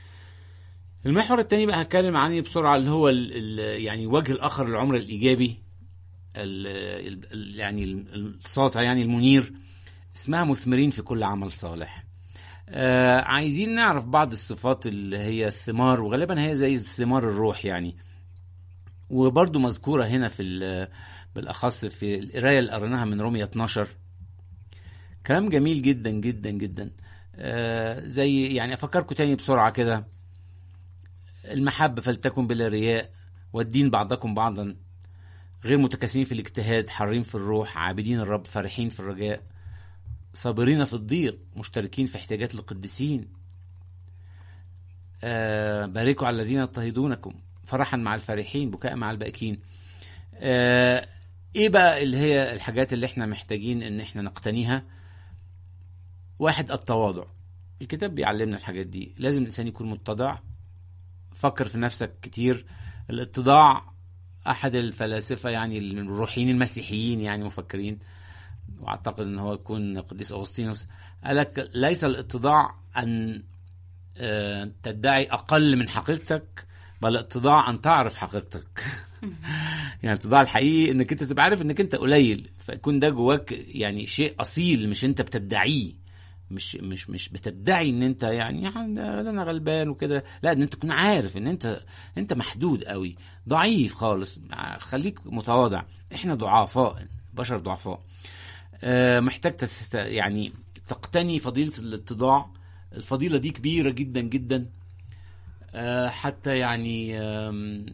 المحور التاني بقى هتكلم عنه بسرعة اللي هو ال ال يعني وجه الآخر للعمر الإيجابي ال ال يعني ال- الساطع يعني المنير اسمها مثمرين في كل عمل صالح آه عايزين نعرف بعض الصفات اللي هي الثمار وغالبا هي زي ثمار الروح يعني وبرضو مذكورة هنا في ال- بالأخص في القراية اللي قريناها من رومية 12 كلام جميل جدا جدا جدا آه زي يعني أفكركم تاني بسرعة كده المحبة فلتكن بلا رياء والدين بعضكم بعضا غير متكاسلين في الاجتهاد حارين في الروح عابدين الرب فرحين في الرجاء صابرين في الضيق مشتركين في احتياجات القديسين آه باركوا على الذين يضطهدونكم فرحا مع الفرحين بكاء مع الباكين آه ايه بقى اللي هي الحاجات اللي احنا محتاجين ان احنا نقتنيها واحد التواضع الكتاب بيعلمنا الحاجات دي لازم الانسان يكون متضع فكر في نفسك كتير الاتضاع احد الفلاسفه يعني الروحيين المسيحيين يعني مفكرين واعتقد ان هو يكون قديس اغسطينوس قال لك ليس الاتضاع ان آه، تدعي اقل من حقيقتك بل الاتضاع ان تعرف حقيقتك يعني الاتضاع الحقيقي انك انت تبقى عارف انك انت قليل فيكون ده جواك يعني شيء اصيل مش انت بتدعيه مش مش مش بتدعي ان انت يعني يعني ده انا غلبان وكده لا ان انت تكون عارف ان انت انت محدود قوي ضعيف خالص خليك متواضع احنا ضعفاء بشر ضعفاء آه، محتاج تست يعني تقتني فضيلة الاتضاع الفضيلة دي كبيرة جدا جدا آه، حتى يعني آم،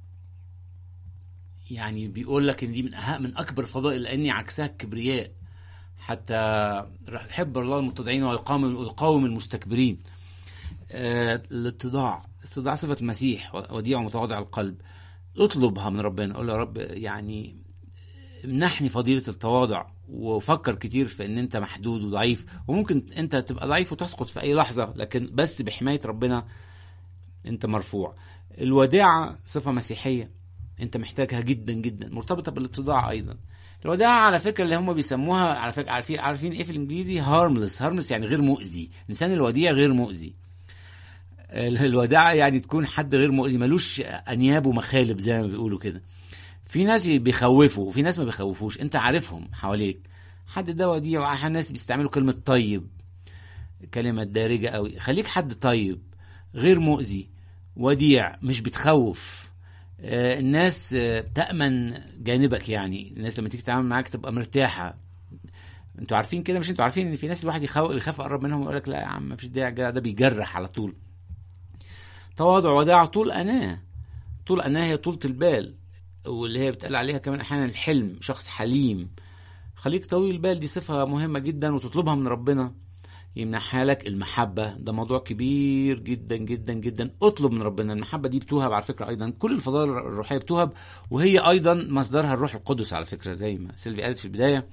يعني بيقول لك ان دي من أهم من اكبر الفضائل لاني عكسها الكبرياء حتى يحب الله المتضعين ويقاوم ويقاوم المستكبرين آه، الاتضاع استضاع صفة المسيح وديع ومتواضع القلب اطلبها من ربنا قول له يا رب يعني منحني فضيلة التواضع وفكر كتير في ان انت محدود وضعيف وممكن انت تبقى ضعيف وتسقط في اي لحظة لكن بس بحماية ربنا انت مرفوع الوداعة صفة مسيحية انت محتاجها جدا جدا مرتبطة بالاتضاع ايضا الوداعة على فكرة اللي هم بيسموها على فكرة عارفين عارفين ايه في الانجليزي هارملس هارملس يعني غير مؤذي الانسان الوديع غير مؤذي ال- الوداعة يعني تكون حد غير مؤذي ملوش انياب ومخالب زي ما بيقولوا كده في ناس بيخوفوا وفي ناس ما بيخوفوش انت عارفهم حواليك حد ده وديع وأحيانا ناس بيستعملوا كلمة طيب كلمة دارجة قوي خليك حد طيب غير مؤذي وديع مش بتخوف آه، الناس آه، تأمن جانبك يعني الناس لما تيجي تتعامل معاك تبقى مرتاحة انتوا عارفين كده مش انتوا عارفين ان في ناس الواحد يخاف يخاف يقرب منهم ويقول لك لا يا عم مفيش داعي الجدع ده بيجرح على طول تواضع وداع طول أناه طول أناه هي طولة البال واللي هي بتقال عليها كمان أحيانا الحلم شخص حليم خليك طويل البال دي صفة مهمة جدا وتطلبها من ربنا يمنحها لك المحبة ده موضوع كبير جدا جدا جدا اطلب من ربنا المحبة دي بتوهب على فكرة أيضا كل الفضائل الروحية بتوهب وهي أيضا مصدرها الروح القدس على فكرة زي ما سيلفي قالت في البداية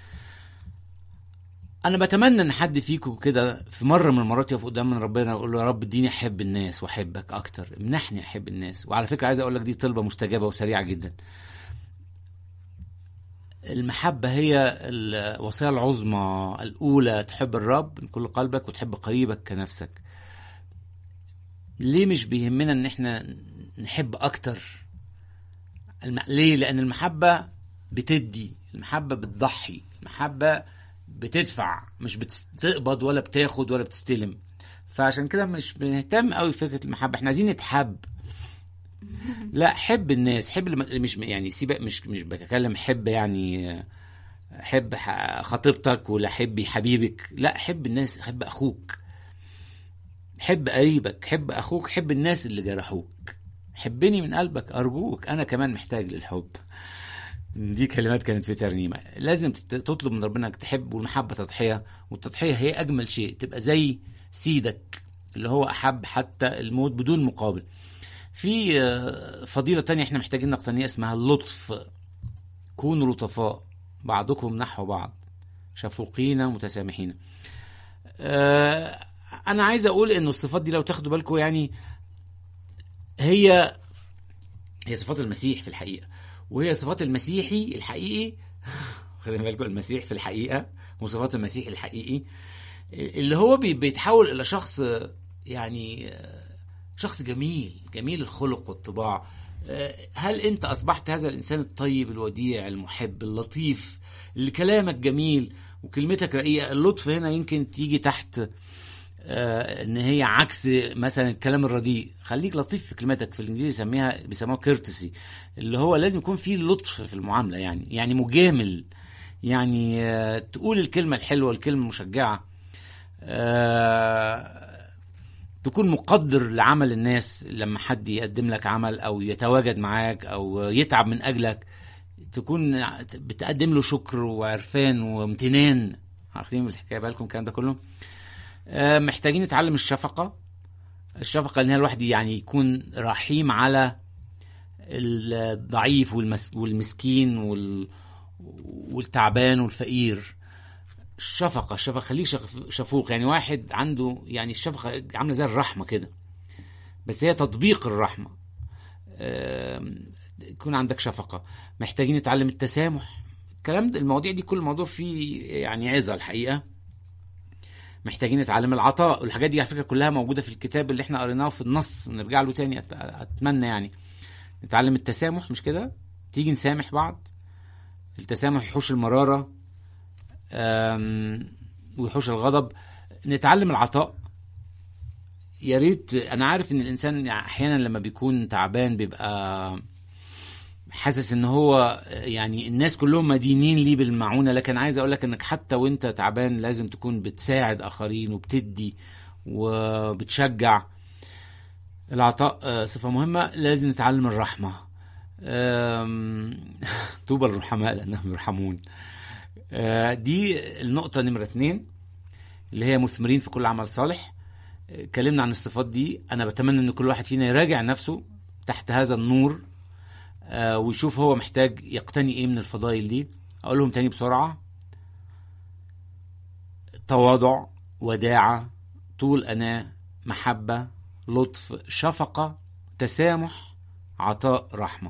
أنا بتمنى إن حد فيكم كده في مرة من المرات يقف قدام من ربنا ويقول له يا رب اديني أحب الناس وأحبك أكتر امنحني أحب الناس وعلى فكرة عايز أقول لك دي طلبة مستجابة وسريعة جدا المحبة هي الوصية العظمى الأولى تحب الرب من كل قلبك وتحب قريبك كنفسك ليه مش بيهمنا ان احنا نحب اكتر الم... ليه لان المحبة بتدي المحبة بتضحي المحبة بتدفع مش بتقبض ولا بتاخد ولا بتستلم فعشان كده مش بنهتم قوي بفكرة المحبة احنا عايزين نتحب لا حب الناس حب الم... مش يعني سيبك مش مش بتكلم حب يعني حب ح- خطيبتك ولا حبي حبيبك لا حب الناس حب اخوك حب قريبك حب اخوك حب الناس اللي جرحوك حبني من قلبك ارجوك انا كمان محتاج للحب دي كلمات كانت في ترنيمة لازم تت- تطلب من ربنا انك تحب والمحبة تضحية والتضحية هي أجمل شيء تبقى زي سيدك اللي هو أحب حتى الموت بدون مقابل في آه، فضيلة تانية احنا محتاجين نقتنيها اسمها اللطف كونوا لطفاء بعضكم نحو بعض شفوقين متسامحين آه، انا عايز اقول ان الصفات دي لو تاخدوا بالكم يعني هي هي صفات المسيح في الحقيقة وهي صفات المسيحي الحقيقي خلينا بالكم المسيح في الحقيقة وصفات المسيح الحقيقي اللي هو بي- بيتحول إلى شخص يعني شخص جميل جميل الخلق والطباع هل أنت أصبحت هذا الإنسان الطيب الوديع المحب اللطيف اللي كلامك جميل وكلمتك رقيقة اللطف هنا يمكن تيجي تحت آه، ان هي عكس مثلا الكلام الرديء خليك لطيف في كلمتك في الانجليزي يسميها بيسموها كيرتسي اللي هو لازم يكون فيه لطف في المعامله يعني يعني مجامل يعني آه، تقول الكلمه الحلوه الكلمه المشجعه آه، تكون مقدر لعمل الناس لما حد يقدم لك عمل او يتواجد معاك او يتعب من اجلك تكون بتقدم له شكر وعرفان وامتنان عارفين الحكايه بالكم الكلام ده كله آه، محتاجين نتعلم الشفقة الشفقة ان هي الواحد يعني يكون رحيم على الضعيف والمس والمسكين وال والتعبان والفقير الشفقة الشفقة خليك شف- شفوق يعني واحد عنده يعني الشفقة عاملة زي الرحمة كده بس هي تطبيق الرحمة آم، يكون عندك شفقة محتاجين نتعلم التسامح الكلام ده المواضيع دي كل موضوع فيه يعني عظة الحقيقة محتاجين نتعلم العطاء والحاجات دي على فكرة كلها موجودة في الكتاب اللي احنا قريناه في النص نرجع له تاني أت- أتمنى يعني نتعلم التسامح مش كده تيجي نسامح بعض التسامح يحوش المرارة آم، ويحوش الغضب نتعلم العطاء يا ريت انا عارف ان الانسان احيانا لما بيكون تعبان بيبقى حاسس ان هو يعني الناس كلهم مدينين ليه بالمعونه لكن عايز اقول لك انك حتى وانت تعبان لازم تكون بتساعد اخرين وبتدي وبتشجع العطاء آه، صفه مهمه لازم نتعلم الرحمه آم، طوبى الرحماء لانهم يرحمون آه، دي النقطه نمره اتنين اللي هي مثمرين في كل عمل صالح اتكلمنا عن الصفات دي انا بتمنى ان كل واحد فينا يراجع نفسه تحت هذا النور آه، ويشوف هو محتاج يقتني ايه من الفضائل دي اقولهم تاني بسرعه تواضع وداعه طول اناه محبه لطف شفقه تسامح عطاء رحمه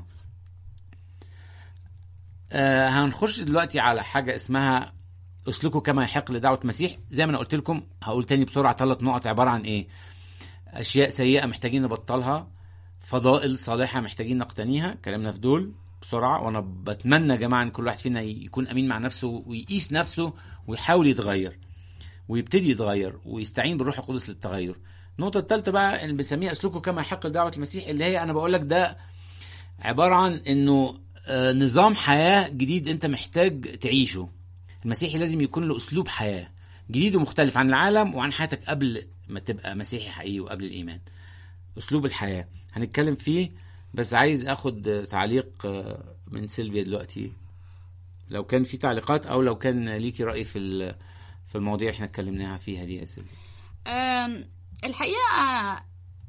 آه هنخش دلوقتي على حاجه اسمها اسلكوا كما يحق لدعوه مسيح زي ما انا قلت لكم هقول تاني بسرعه ثلاث نقط عباره عن ايه اشياء سيئه محتاجين نبطلها فضائل صالحه محتاجين نقتنيها كلامنا في دول بسرعه وانا بتمنى يا جماعه ان كل واحد فينا يكون امين مع نفسه ويقيس نفسه ويحاول يتغير ويبتدي يتغير ويستعين بالروح القدس للتغير النقطه الثالثه بقى اللي بنسميها اسلكوا كما يحق لدعوه المسيح اللي هي انا بقول لك ده عباره عن انه آه، نظام حياه جديد انت محتاج تعيشه المسيحي لازم يكون له اسلوب حياه جديد ومختلف عن العالم وعن حياتك قبل ما تبقى مسيحي حقيقي وقبل الايمان اسلوب الحياه هنتكلم فيه بس عايز اخد تعليق آه، من سيلفيا دلوقتي لو كان في تعليقات او لو كان ليكي راي في ال- في المواضيع اللي احنا اتكلمناها فيها دي يا سيلفيا أم، الحقيقة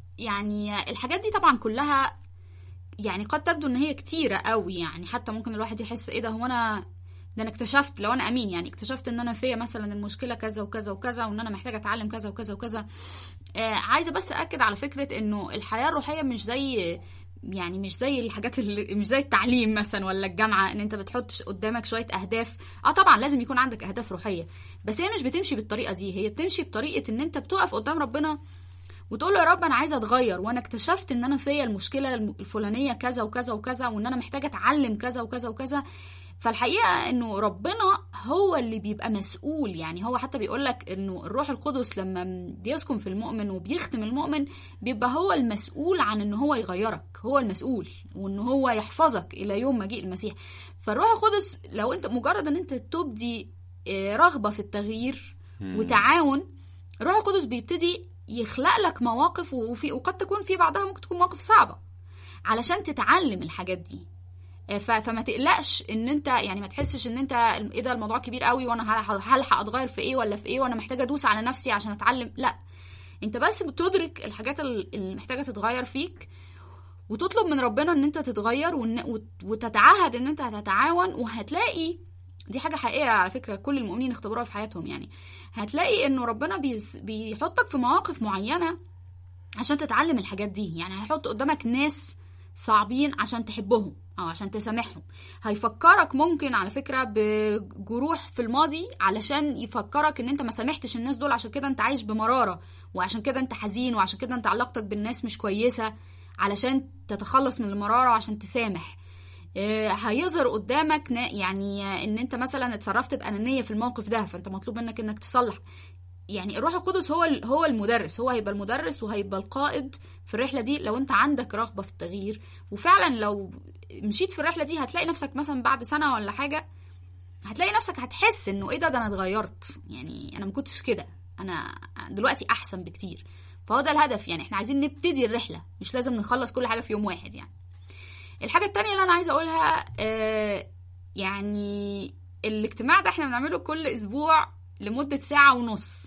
يعني الحاجات دي طبعا كلها يعني قد تبدو ان هي كتيرة قوي يعني حتى ممكن الواحد يحس ايه ده هو انا ده انا اكتشفت لو انا امين يعني اكتشفت ان انا فيا مثلا المشكله كذا وكذا وكذا وان انا محتاجه اتعلم كذا وكذا وكذا آه عايزه بس اكد على فكره انه الحياه الروحيه مش زي يعني مش زي الحاجات اللي مش زي التعليم مثلا ولا الجامعه ان انت بتحط قدامك شويه اهداف اه طبعا لازم يكون عندك اهداف روحيه بس هي مش بتمشي بالطريقه دي هي بتمشي بطريقه ان انت بتقف قدام ربنا وتقول له يا رب انا عايزه اتغير وانا اكتشفت ان انا فيا المشكله الفلانيه كذا وكذا وكذا وان انا محتاجه اتعلم كذا وكذا وكذا فالحقيقه انه ربنا هو اللي بيبقى مسؤول يعني هو حتى بيقول لك انه الروح القدس لما بيسكن في المؤمن وبيختم المؤمن بيبقى هو المسؤول عن ان هو يغيرك هو المسؤول وان هو يحفظك الى يوم مجيء المسيح فالروح القدس لو انت مجرد ان انت تبدي آه، رغبه في التغيير وتعاون الروح القدس بيبتدي يخلق لك مواقف وفي وقد تكون في بعضها ممكن تكون مواقف صعبه علشان تتعلم الحاجات دي ف- فما تقلقش ان انت يعني ما تحسش ان انت ايه ده الموضوع كبير قوي وانا هل- هلحق اتغير في ايه ولا في ايه وانا محتاجه ادوس على نفسي عشان اتعلم لا انت بس بتدرك الحاجات ال- اللي محتاجه تتغير فيك وتطلب من ربنا ان انت تتغير وإن- وت- وتتعهد ان انت هتتعاون وهتلاقي دي حاجه حقيقيه على فكره كل المؤمنين اختبروها في حياتهم يعني هتلاقي انه ربنا بيز- بيحطك في مواقف معينه عشان تتعلم الحاجات دي يعني هيحط قدامك ناس صعبين عشان تحبهم او عشان تسامحهم هيفكرك ممكن على فكره بجروح في الماضي علشان يفكرك ان انت ما سامحتش الناس دول عشان كده انت عايش بمراره وعشان كده انت حزين وعشان كده انت علاقتك بالناس مش كويسه علشان تتخلص من المراره وعشان تسامح آه، هيظهر قدامك نا- يعني آه، ان انت مثلا اتصرفت بانانيه في الموقف ده فانت مطلوب منك انك تصلح يعني الروح القدس هو ال- هو المدرس هو هيبقى المدرس وهيبقى القائد في الرحله دي لو انت عندك رغبه في التغيير وفعلا لو مشيت في الرحله دي هتلاقي نفسك مثلا بعد سنه ولا حاجه هتلاقي نفسك هتحس انه ايه ده ده انا اتغيرت يعني انا ما كنتش كده انا دلوقتي احسن بكتير فهو ده الهدف يعني احنا عايزين نبتدي الرحله مش لازم نخلص كل حاجه في يوم واحد يعني الحاجه التانية اللي انا عايزه اقولها آه يعني الاجتماع ده احنا بنعمله كل اسبوع لمده ساعه ونص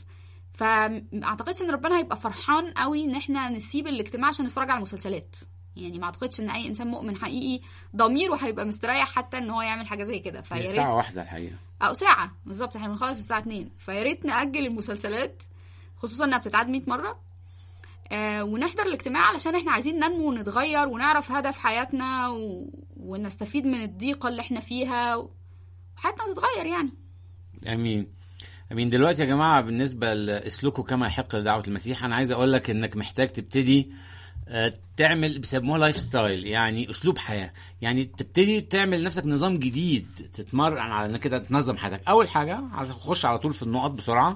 فما اعتقدش ان ربنا هيبقى فرحان قوي ان احنا نسيب الاجتماع عشان نتفرج على المسلسلات يعني ما اعتقدش ان اي انسان مؤمن حقيقي ضميره هيبقى مستريح حتى ان هو يعمل حاجه زي كده فيا هي ريت ساعة واحدة الحقيقة او ساعه بالظبط احنا بنخلص الساعه 2 فيا ريت ناجل المسلسلات خصوصا انها بتتعاد 100 مره آه ونحضر الاجتماع علشان احنا عايزين ننمو ونتغير ونعرف هدف حياتنا و... ونستفيد من الضيقه اللي احنا فيها وحياتنا تتغير يعني امين امين دلوقتي يا جماعه بالنسبه لاسلكوا كما يحق لدعوه المسيح انا عايز اقول لك انك محتاج تبتدي آه، تعمل بيسموها لايف ستايل يعني اسلوب حياه يعني تبتدي تعمل لنفسك نظام جديد تتمرن على انك كده تنظم حياتك اول حاجه هخش على طول في النقط بسرعه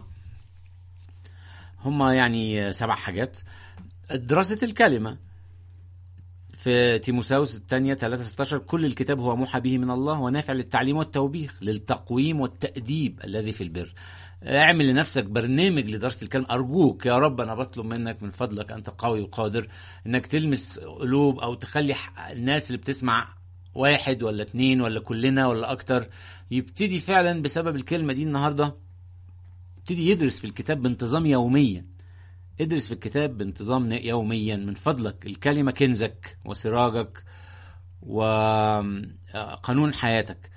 هما يعني سبع حاجات دراسه الكلمه في تيموساوس الثانية 3 16 كل الكتاب هو موحى به من الله ونافع للتعليم والتوبيخ للتقويم والتأديب الذي في البر اعمل لنفسك برنامج لدراسة الكلام أرجوك يا رب أنا بطلب منك من فضلك أنت قوي وقادر إنك تلمس قلوب أو تخلي ح- الناس اللي بتسمع واحد ولا اتنين ولا كلنا ولا أكتر يبتدي فعلا بسبب الكلمة دي النهاردة يبتدي يدرس في الكتاب بانتظام يوميا ادرس في الكتاب بانتظام يوميا من فضلك الكلمة كنزك وسراجك وقانون حياتك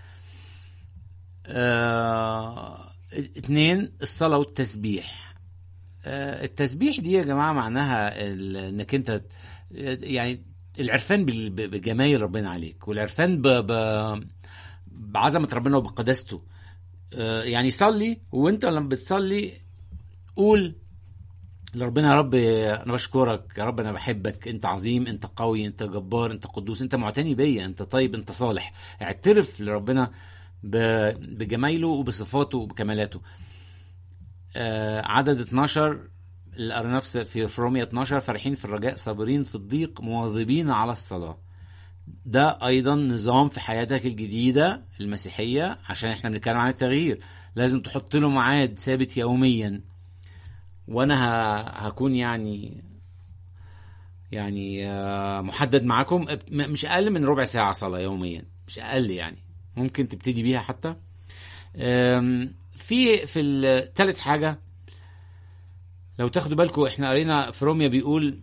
آه، اتنين الصلاة والتسبيح آه، التسبيح دي يا جماعة معناها ال- انك انت يعني العرفان بال- ب- بجمايل ربنا عليك والعرفان ب... ب... بعظمة ربنا وبقداسته آه، يعني صلي وانت لما بتصلي قول لربنا يا رب انا بشكرك يا رب انا بحبك انت عظيم انت قوي انت جبار انت قدوس انت معتني بيا انت طيب انت صالح اعترف لربنا ب- بجمايله وبصفاته وبكمالاته آه، عدد 12 اللي قريناه في في في رومية 12 فرحين في الرجاء صابرين في الضيق مواظبين على الصلاة ده ايضا نظام في حياتك الجديدة المسيحية عشان احنا بنتكلم عن التغيير لازم تحط له ميعاد ثابت يوميا وانا ه- هكون يعني يعني آه، محدد معاكم م- مش اقل من ربع ساعه صلاه يوميا مش اقل يعني ممكن تبتدي بيها حتى آم، في في الثالث حاجه لو تاخدوا بالكم احنا قرينا في روميا بيقول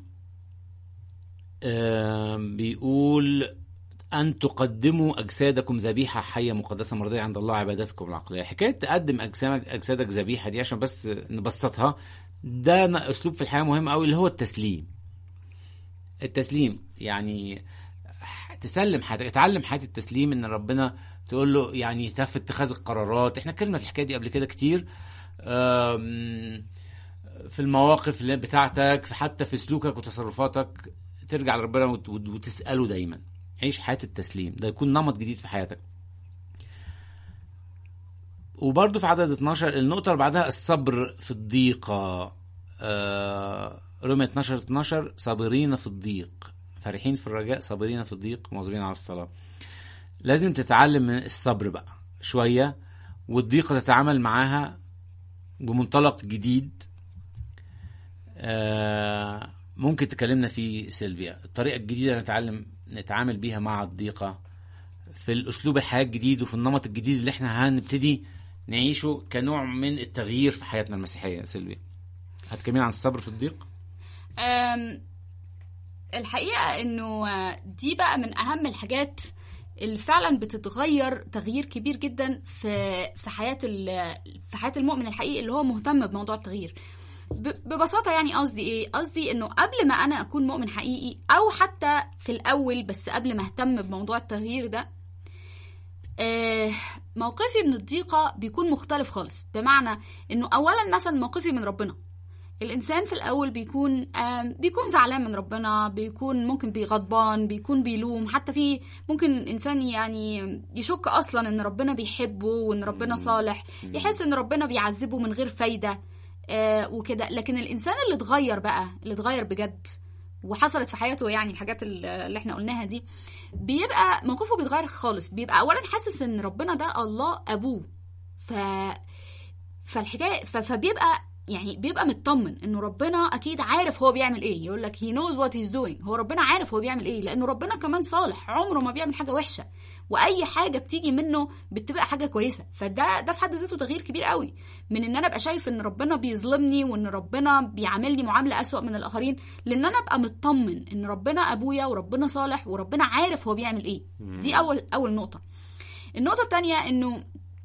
آم، بيقول أن تقدموا أجسادكم ذبيحة حية مقدسة مرضية عند الله عبادتكم العقلية حكاية تقدم أجسامك أجسادك ذبيحة دي عشان بس نبسطها ده ن- أسلوب في الحياة مهم أوي اللي هو التسليم التسليم يعني ح- تسلم حياتك اتعلم حياة التسليم ان ربنا تقول له يعني في اتخاذ القرارات احنا اتكلمنا في الحكايه دي قبل كده كتير آم، في المواقف اللي بتاعتك في حتى في سلوكك وتصرفاتك ترجع لربنا وت- وت- وتساله دايما عيش حياه التسليم ده يكون نمط جديد في حياتك وبرضه في عدد 12 النقطة اللي بعدها الصبر في الضيقة آه رمية 12 12 صابرين في الضيق فرحين في الرجاء صابرين في الضيق مواظبين على الصلاة لازم تتعلم من الصبر بقى شوية والضيقة تتعامل معاها بمنطلق جديد آه ممكن تكلمنا فيه سيلفيا الطريقة الجديدة اللي نتعلم نتعامل بيها مع الضيقة في الأسلوب الحياة الجديد وفي النمط الجديد اللي احنا هنبتدي نعيشه كنوع من التغيير في حياتنا المسيحية يا سيلفيا هتكلمين عن الصبر في الضيق أم، الحقيقة انه آه، دي بقى من اهم الحاجات اللي فعلا بتتغير تغيير كبير جدا في في حياة ال- في حياة المؤمن الحقيقي اللي هو مهتم بموضوع التغيير ب- ببساطة يعني قصدي ايه قصدي انه قبل ما انا اكون مؤمن حقيقي او حتى في الاول بس قبل ما اهتم بموضوع التغيير ده آه، موقفي من الضيقة بيكون مختلف خالص بمعنى انه اولا مثلا موقفي من ربنا الانسان في الاول بيكون آم، بيكون زعلان من ربنا بيكون ممكن بيغضبان بيكون بيلوم حتى في ممكن انسان يعني يشك اصلا ان ربنا بيحبه وان ربنا صالح يحس ان ربنا بيعذبه من غير فايده آه وكده لكن الانسان اللي اتغير بقى اللي اتغير بجد وحصلت في حياته يعني الحاجات اللي احنا قلناها دي بيبقى موقفه بيتغير خالص بيبقى اولا حاسس ان ربنا ده الله ابوه ف فالحكايه ف... فبيبقى يعني بيبقى مطمن انه ربنا اكيد عارف هو بيعمل ايه يقول لك he knows what he's doing هو ربنا عارف هو بيعمل ايه لانه ربنا كمان صالح عمره ما بيعمل حاجه وحشه واي حاجه بتيجي منه بتبقى حاجه كويسه فده ده في حد ذاته تغيير كبير قوي من ان انا ابقى شايف ان ربنا بيظلمني وان ربنا بيعاملني معامله اسوأ من الاخرين لان انا ابقى مطمن ان ربنا ابويا وربنا صالح وربنا عارف هو بيعمل ايه دي اول اول نقطه النقطه الثانيه انه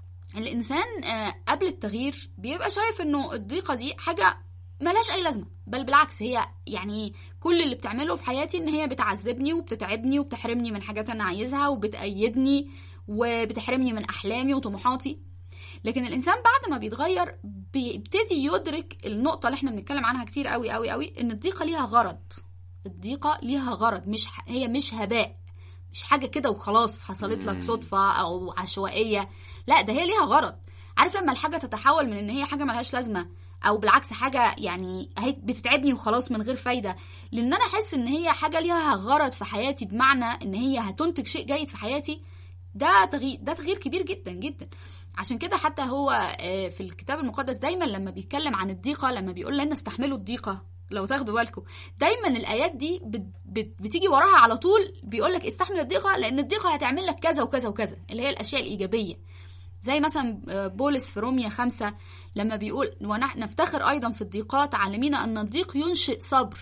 الانسان آه، قبل التغيير بيبقى شايف انه الضيقه دي حاجه ملهاش اي لازمه بل بالعكس هي يعني كل اللي بتعمله في حياتي ان هي بتعذبني وبتتعبني وبتحرمني من حاجات انا عايزها وبتأيدني وبتحرمني من احلامي وطموحاتي لكن الانسان بعد ما بيتغير بيبتدي يدرك النقطه اللي احنا بنتكلم عنها كتير قوي قوي قوي ان الضيقه ليها غرض الضيقه ليها غرض مش هي مش هباء مش حاجه كده وخلاص حصلت لك صدفه او عشوائيه لا ده هي ليها غرض عارف لما الحاجه تتحول من ان هي حاجه ملهاش لازمه او بالعكس حاجه يعني هي بتتعبني وخلاص من غير فايده لان انا احس ان هي حاجه ليها غرض في حياتي بمعنى ان هي هتنتج شيء جيد في حياتي ده تغيير ده تغيير كبير جدا جدا عشان كده حتى هو آه، في الكتاب المقدس دايما لما بيتكلم عن الضيقه لما بيقول لنا استحملوا الضيقه لو تاخدوا بالكم دايما الايات دي بت بت بتيجي وراها على طول بيقول لك استحمل الضيقه لان الضيقه هتعمل لك كذا وكذا وكذا اللي هي الاشياء الايجابيه زي مثلا آه، بولس في روميا خمسة لما بيقول ونحن نفتخر أيضا في الضيقات عالمين أن الضيق ينشئ صبر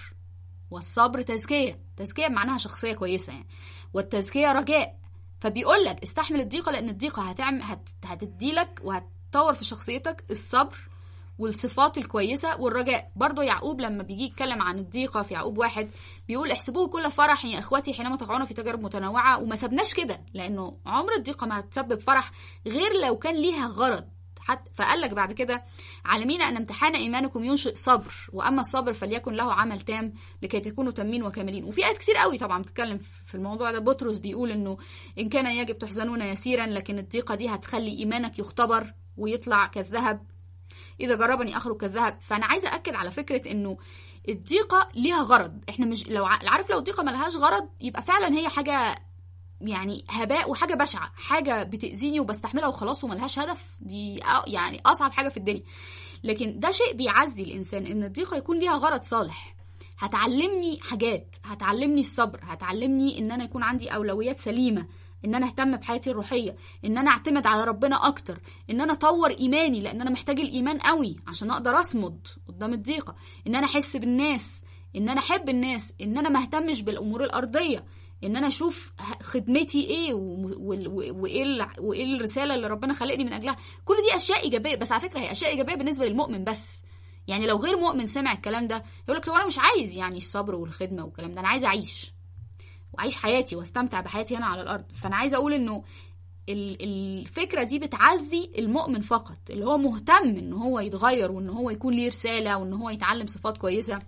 والصبر تزكية تزكية معناها شخصية كويسة يعني والتزكية رجاء فبيقول لك استحمل الضيقة لأن الضيقة هتعمل هت... هتديلك وهتطور في شخصيتك الصبر والصفات الكويسة والرجاء برضو يعقوب لما بيجي يتكلم عن الضيقة في يعقوب واحد بيقول احسبوه كل فرح يا اخواتي حينما تقعون في تجارب متنوعة وما سبناش كده لانه عمر الضيقة ما هتسبب فرح غير لو كان ليها غرض حتى فقال لك بعد كده عالمين ان امتحان ايمانكم ينشئ صبر واما الصبر فليكن له عمل تام لكي تكونوا تامين وكاملين وفي ايات كتير قوي طبعا بتتكلم في الموضوع ده بطرس بيقول انه ان كان يجب تحزنون يسيرا لكن الضيقه دي هتخلي ايمانك يختبر ويطلع كالذهب اذا جربني اخرج كالذهب فانا عايزه اكد على فكره انه الضيقه ليها غرض احنا مش لو ع- عارف لو الضيقه ملهاش غرض يبقى فعلا هي حاجه يعني هباء وحاجه بشعه حاجه بتاذيني وبستحملها وخلاص وملهاش هدف دي أ- يعني اصعب حاجه في الدنيا لكن ده شيء بيعزي الانسان ان الضيقه يكون ليها غرض صالح هتعلمني حاجات هتعلمني الصبر هتعلمني ان انا يكون عندي اولويات سليمه ان انا اهتم بحياتي الروحيه ان انا اعتمد على ربنا اكتر ان انا اطور ايماني لان انا محتاج الايمان قوي عشان اقدر اصمد قدام الضيقه ان انا احس بالناس ان انا احب الناس ان انا ما اهتمش بالامور الارضيه ان انا اشوف ه- خدمتي ايه و- وال- و- وايه ال- وايه الرساله اللي ربنا خلقني من اجلها كل دي اشياء ايجابيه بس على فكره هي اشياء ايجابيه بالنسبه للمؤمن بس يعني لو غير مؤمن سمع الكلام ده يقول لك طب انا مش عايز يعني الصبر والخدمه والكلام ده انا عايز اعيش واعيش حياتي واستمتع بحياتي هنا على الارض فانا عايزه اقول انه ال- الفكره دي بتعزي المؤمن فقط اللي هو مهتم ان هو يتغير وان هو يكون ليه رساله وان هو يتعلم صفات كويسه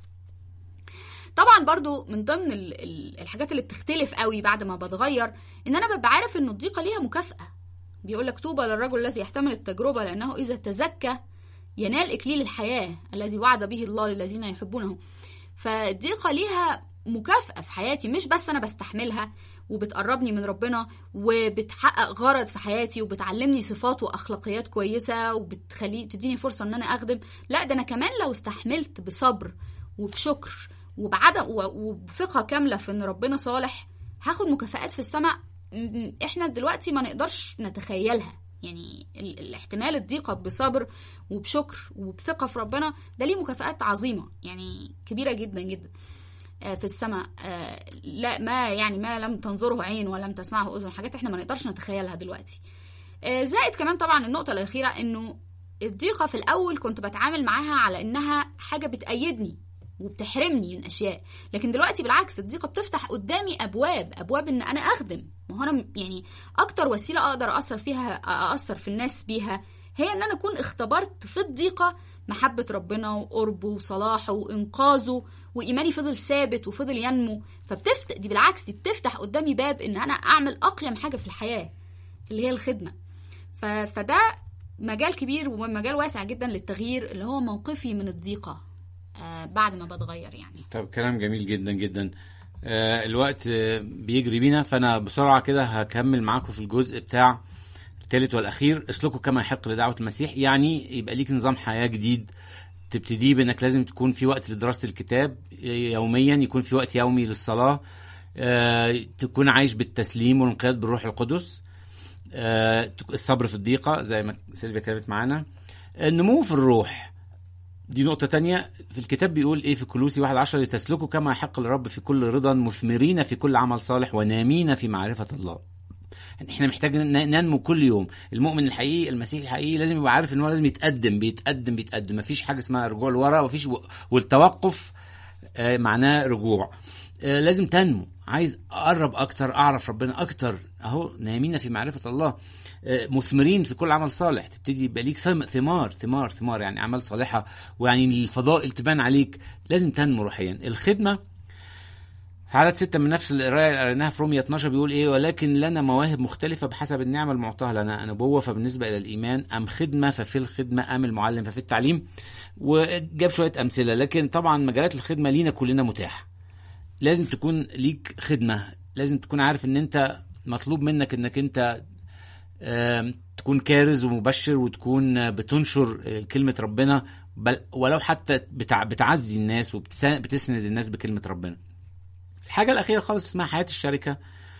طبعا برضو من ضمن ال- ال- الحاجات اللي بتختلف قوي بعد ما بتغير ان انا ببقى عارف ان الضيقه ليها مكافاه بيقول لك طوبى للرجل الذي يحتمل التجربه لانه اذا تزكى ينال اكليل الحياه الذي وعد به الله للذين يحبونه فالضيقه ليها مكافاه في حياتي مش بس انا بستحملها وبتقربني من ربنا وبتحقق غرض في حياتي وبتعلمني صفات واخلاقيات كويسه وبتخلي تديني فرصه ان انا اخدم لا ده انا كمان لو استحملت بصبر وبشكر وبعدم وبثقه كامله في ان ربنا صالح هاخد مكافآت في السماء م- احنا دلوقتي ما نقدرش نتخيلها يعني ال- الاحتمال الضيقة بصبر وبشكر وبثقة في ربنا ده ليه مكافآت عظيمة يعني كبيرة جدا جدا آه، في السماء آه، لا ما يعني ما لم تنظره عين ولم تسمعه اذن حاجات احنا ما نقدرش نتخيلها دلوقتي آه، زائد كمان طبعا النقطة الأخيرة إنه الضيقة في الأول كنت بتعامل معاها على إنها حاجة بتأيدني وبتحرمني من أشياء لكن دلوقتي بالعكس الضيقة بتفتح قدامي أبواب أبواب إن أنا أخدم ما هو أنا م- يعني أكتر وسيلة أقدر أثر فيها أأثر في الناس بيها هي إن أنا أكون اختبرت في الضيقة محبة ربنا وقربه وصلاحه وإنقاذه وإيماني فضل ثابت وفضل ينمو فبتفتح دي بالعكس دي بتفتح قدامي باب إن أنا أعمل أقيم حاجة في الحياة اللي هي الخدمة ف... فده مجال كبير ومجال واسع جدا للتغيير اللي هو موقفي من الضيقة آه بعد ما بتغير يعني طب كلام جميل جدا جدا آه الوقت آه بيجري بينا فانا بسرعه كده هكمل معاكم في الجزء بتاع الثالث والاخير اسلكوا كما يحق لدعوه المسيح يعني يبقى ليك نظام حياه جديد تبتديه بانك لازم تكون في وقت لدراسه الكتاب يوميا يكون في وقت يومي للصلاه آه، تكون عايش بالتسليم والانقياد بالروح القدس آه، تك- الصبر في الضيقه زي ما سيلفيا كانت معانا النمو في الروح دي نقطة تانية في الكتاب بيقول ايه في كلوسي واحد عشر لتسلكوا كما يحق للرب في كل رضا مثمرين في كل عمل صالح ونامين في معرفة الله احنا محتاجين ن- ننمو كل يوم المؤمن الحقيقي المسيحي الحقيقي لازم يبقى عارف ان هو لازم يتقدم بيتقدم بيتقدم مفيش حاجة اسمها رجوع لورا مفيش و... والتوقف آه، معناه رجوع آه، لازم تنمو عايز اقرب اكتر اعرف ربنا اكتر اهو نايمين في معرفة الله آه، مثمرين في كل عمل صالح تبتدي يبقى ليك ثم- ثمار ثمار ثمار يعني اعمال صالحة ويعني الفضائل تبان عليك لازم تنمو روحيا الخدمة في عدد ستة من نفس القراية اللي قريناها في رومية 12 بيقول ايه ولكن لنا مواهب مختلفة بحسب النعمة المعطاة لنا نبوة فبالنسبة إلى الإيمان أم خدمة ففي الخدمة أم المعلم ففي التعليم وجاب شوية أمثلة لكن طبعا مجالات الخدمة لينا كلنا متاحة لازم تكون ليك خدمة لازم تكون عارف ان انت مطلوب منك انك انت آم، تكون كارز ومبشر وتكون آه، بتنشر آه، كلمة ربنا بل ولو حتى بتع- بتعزي الناس وبتسند الناس بكلمة ربنا الحاجة الأخيرة خالص اسمها حياة الشركة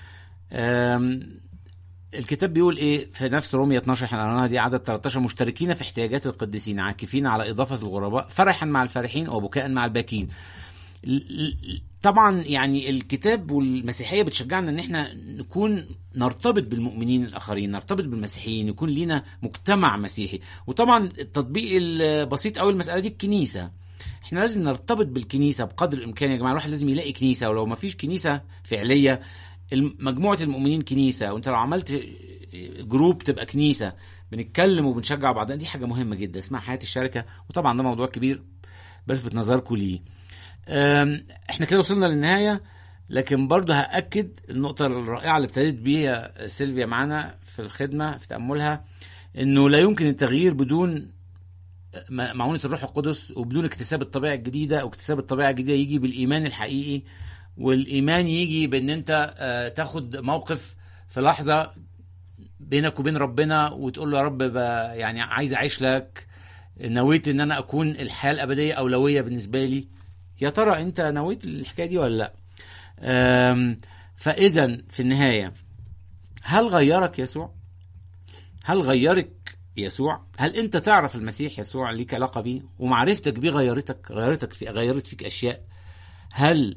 آم، الكتاب بيقول ايه في نفس رومية 12 احنا قريناها دي عدد 13 مشتركين في احتياجات القديسين عاكفين على إضافة الغرباء فرحا مع الفرحين وبكاء مع الباكين ل- ل- طبعا يعني الكتاب والمسيحيه بتشجعنا ان احنا نكون نرتبط بالمؤمنين الاخرين نرتبط بالمسيحيين يكون لينا مجتمع مسيحي وطبعا التطبيق البسيط قوي المساله دي الكنيسه احنا لازم نرتبط بالكنيسه بقدر الامكان يا جماعه الواحد لازم يلاقي كنيسه ولو ما فيش كنيسه فعليه الم- مجموعه المؤمنين كنيسه وانت لو عملت جروب تبقى كنيسه بنتكلم وبنشجع بعضنا دي حاجه مهمه جدا اسمها حياه الشركه وطبعا ده موضوع كبير بلفت نظركم ليه أم، احنا كده وصلنا للنهايه لكن برضه هاكد النقطه الرائعه اللي ابتدت بيها سيلفيا معانا في الخدمه في تاملها انه لا يمكن التغيير بدون م- معونه الروح القدس وبدون اكتساب الطبيعه الجديده واكتساب الطبيعه الجديده يجي بالايمان الحقيقي والايمان يجي بان انت آه، تاخد موقف في لحظه بينك وبين ربنا وتقول له يا رب ب- يعني عايز اعيش لك نويت ان انا اكون الحياه الابديه اولويه بالنسبه لي يا ترى انت نويت الحكايه دي ولا لا أم، فاذا في النهايه هل غيرك يسوع هل غيرك يسوع هل انت تعرف المسيح يسوع ليك علاقه بيه ومعرفتك بيه غيرتك غيرتك في غيرت فيك اشياء هل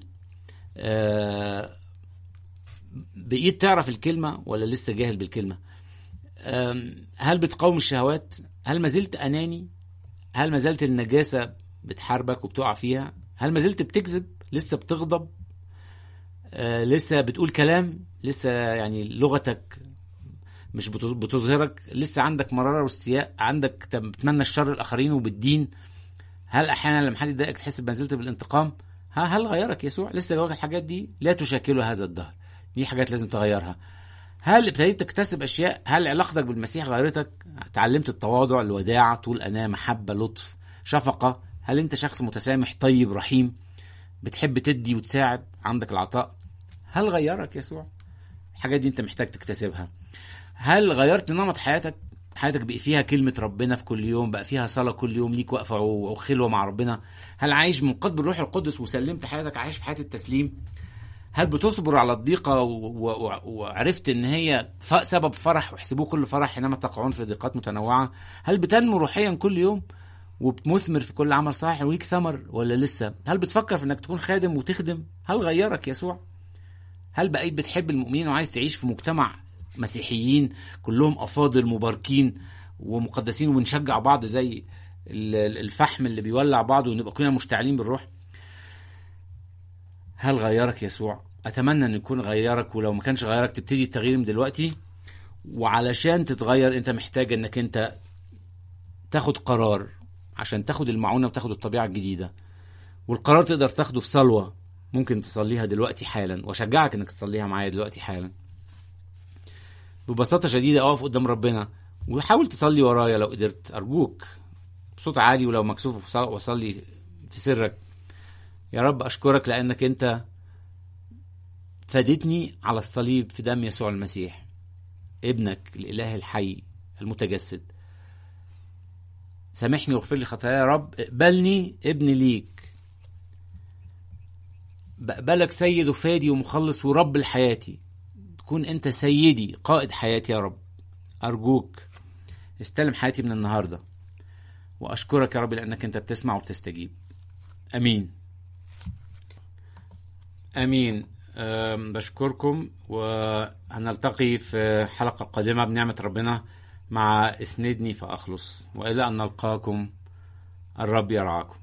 آه بقيت تعرف الكلمه ولا لسه جاهل بالكلمه أم، هل بتقاوم الشهوات هل ما زلت اناني هل ما زالت النجاسه بتحاربك وبتقع فيها هل ما زلت بتكذب لسه بتغضب آه لسه بتقول كلام لسه يعني لغتك مش بت- بتظهرك لسه عندك مرارة واستياء عندك تم- بتتمنى الشر الآخرين وبالدين هل أحيانا لما حد يضايقك تحس بما زلت بالانتقام ها هل غيرك يسوع لسه جواك الحاجات دي لا تشاكل هذا الدهر دي حاجات لازم تغيرها هل ابتديت تكتسب اشياء هل علاقتك بالمسيح غيرتك تعلمت التواضع الوداعة طول أناة محبة لطف شفقة هل انت شخص متسامح طيب رحيم بتحب تدي وتساعد عندك العطاء هل غيرك يسوع الحاجات دي انت محتاج تكتسبها هل غيرت نمط حياتك حياتك بقى فيها كلمة ربنا في كل يوم بقى فيها صلاة كل يوم ليك وقفة وخلوة مع ربنا هل عايش منقاد بالروح القدس وسلمت حياتك عايش في حياة التسليم هل بتصبر على الضيقة و- و- و- وعرفت ان هي ف- سبب فرح واحسبوه كل فرح حينما تقعون في ضيقات متنوعة هل بتنمو روحيا كل يوم وبتثمر في كل عمل صالح وليك ثمر ولا لسه هل بتفكر في انك تكون خادم وتخدم هل غيرك يسوع هل بقيت بتحب المؤمنين وعايز تعيش في مجتمع مسيحيين كلهم افاضل مباركين ومقدسين ونشجع بعض زي ال- ال- الفحم اللي بيولع بعض ونبقى كلنا مشتعلين بالروح هل غيرك يسوع اتمنى ان يكون غيرك ولو ما كانش غيرك تبتدي التغيير من دلوقتي وعلشان تتغير انت محتاج انك انت تاخد قرار عشان تاخد المعونه وتاخد الطبيعه الجديده والقرار تقدر تاخده في صلوه ممكن تصليها دلوقتي حالا واشجعك انك تصليها معايا دلوقتي حالا ببساطه شديده اقف قدام ربنا وحاول تصلي ورايا لو قدرت ارجوك بصوت عالي ولو مكسوف وص- وصلي في سرك يا رب اشكرك لانك انت فادتني على الصليب في دم يسوع المسيح ابنك الاله الحي المتجسد سامحني واغفر لي خطاياي يا رب اقبلني ابن ليك بقبلك سيد وفادي ومخلص ورب لحياتي تكون انت سيدي قائد حياتي يا رب ارجوك استلم حياتي من النهارده واشكرك يا رب لانك انت بتسمع وبتستجيب امين امين أم، بشكركم وهنلتقي في حلقة قادمة بنعمة ربنا مع اسندني فأخلص وإلى أن نلقاكم الرب يرعاكم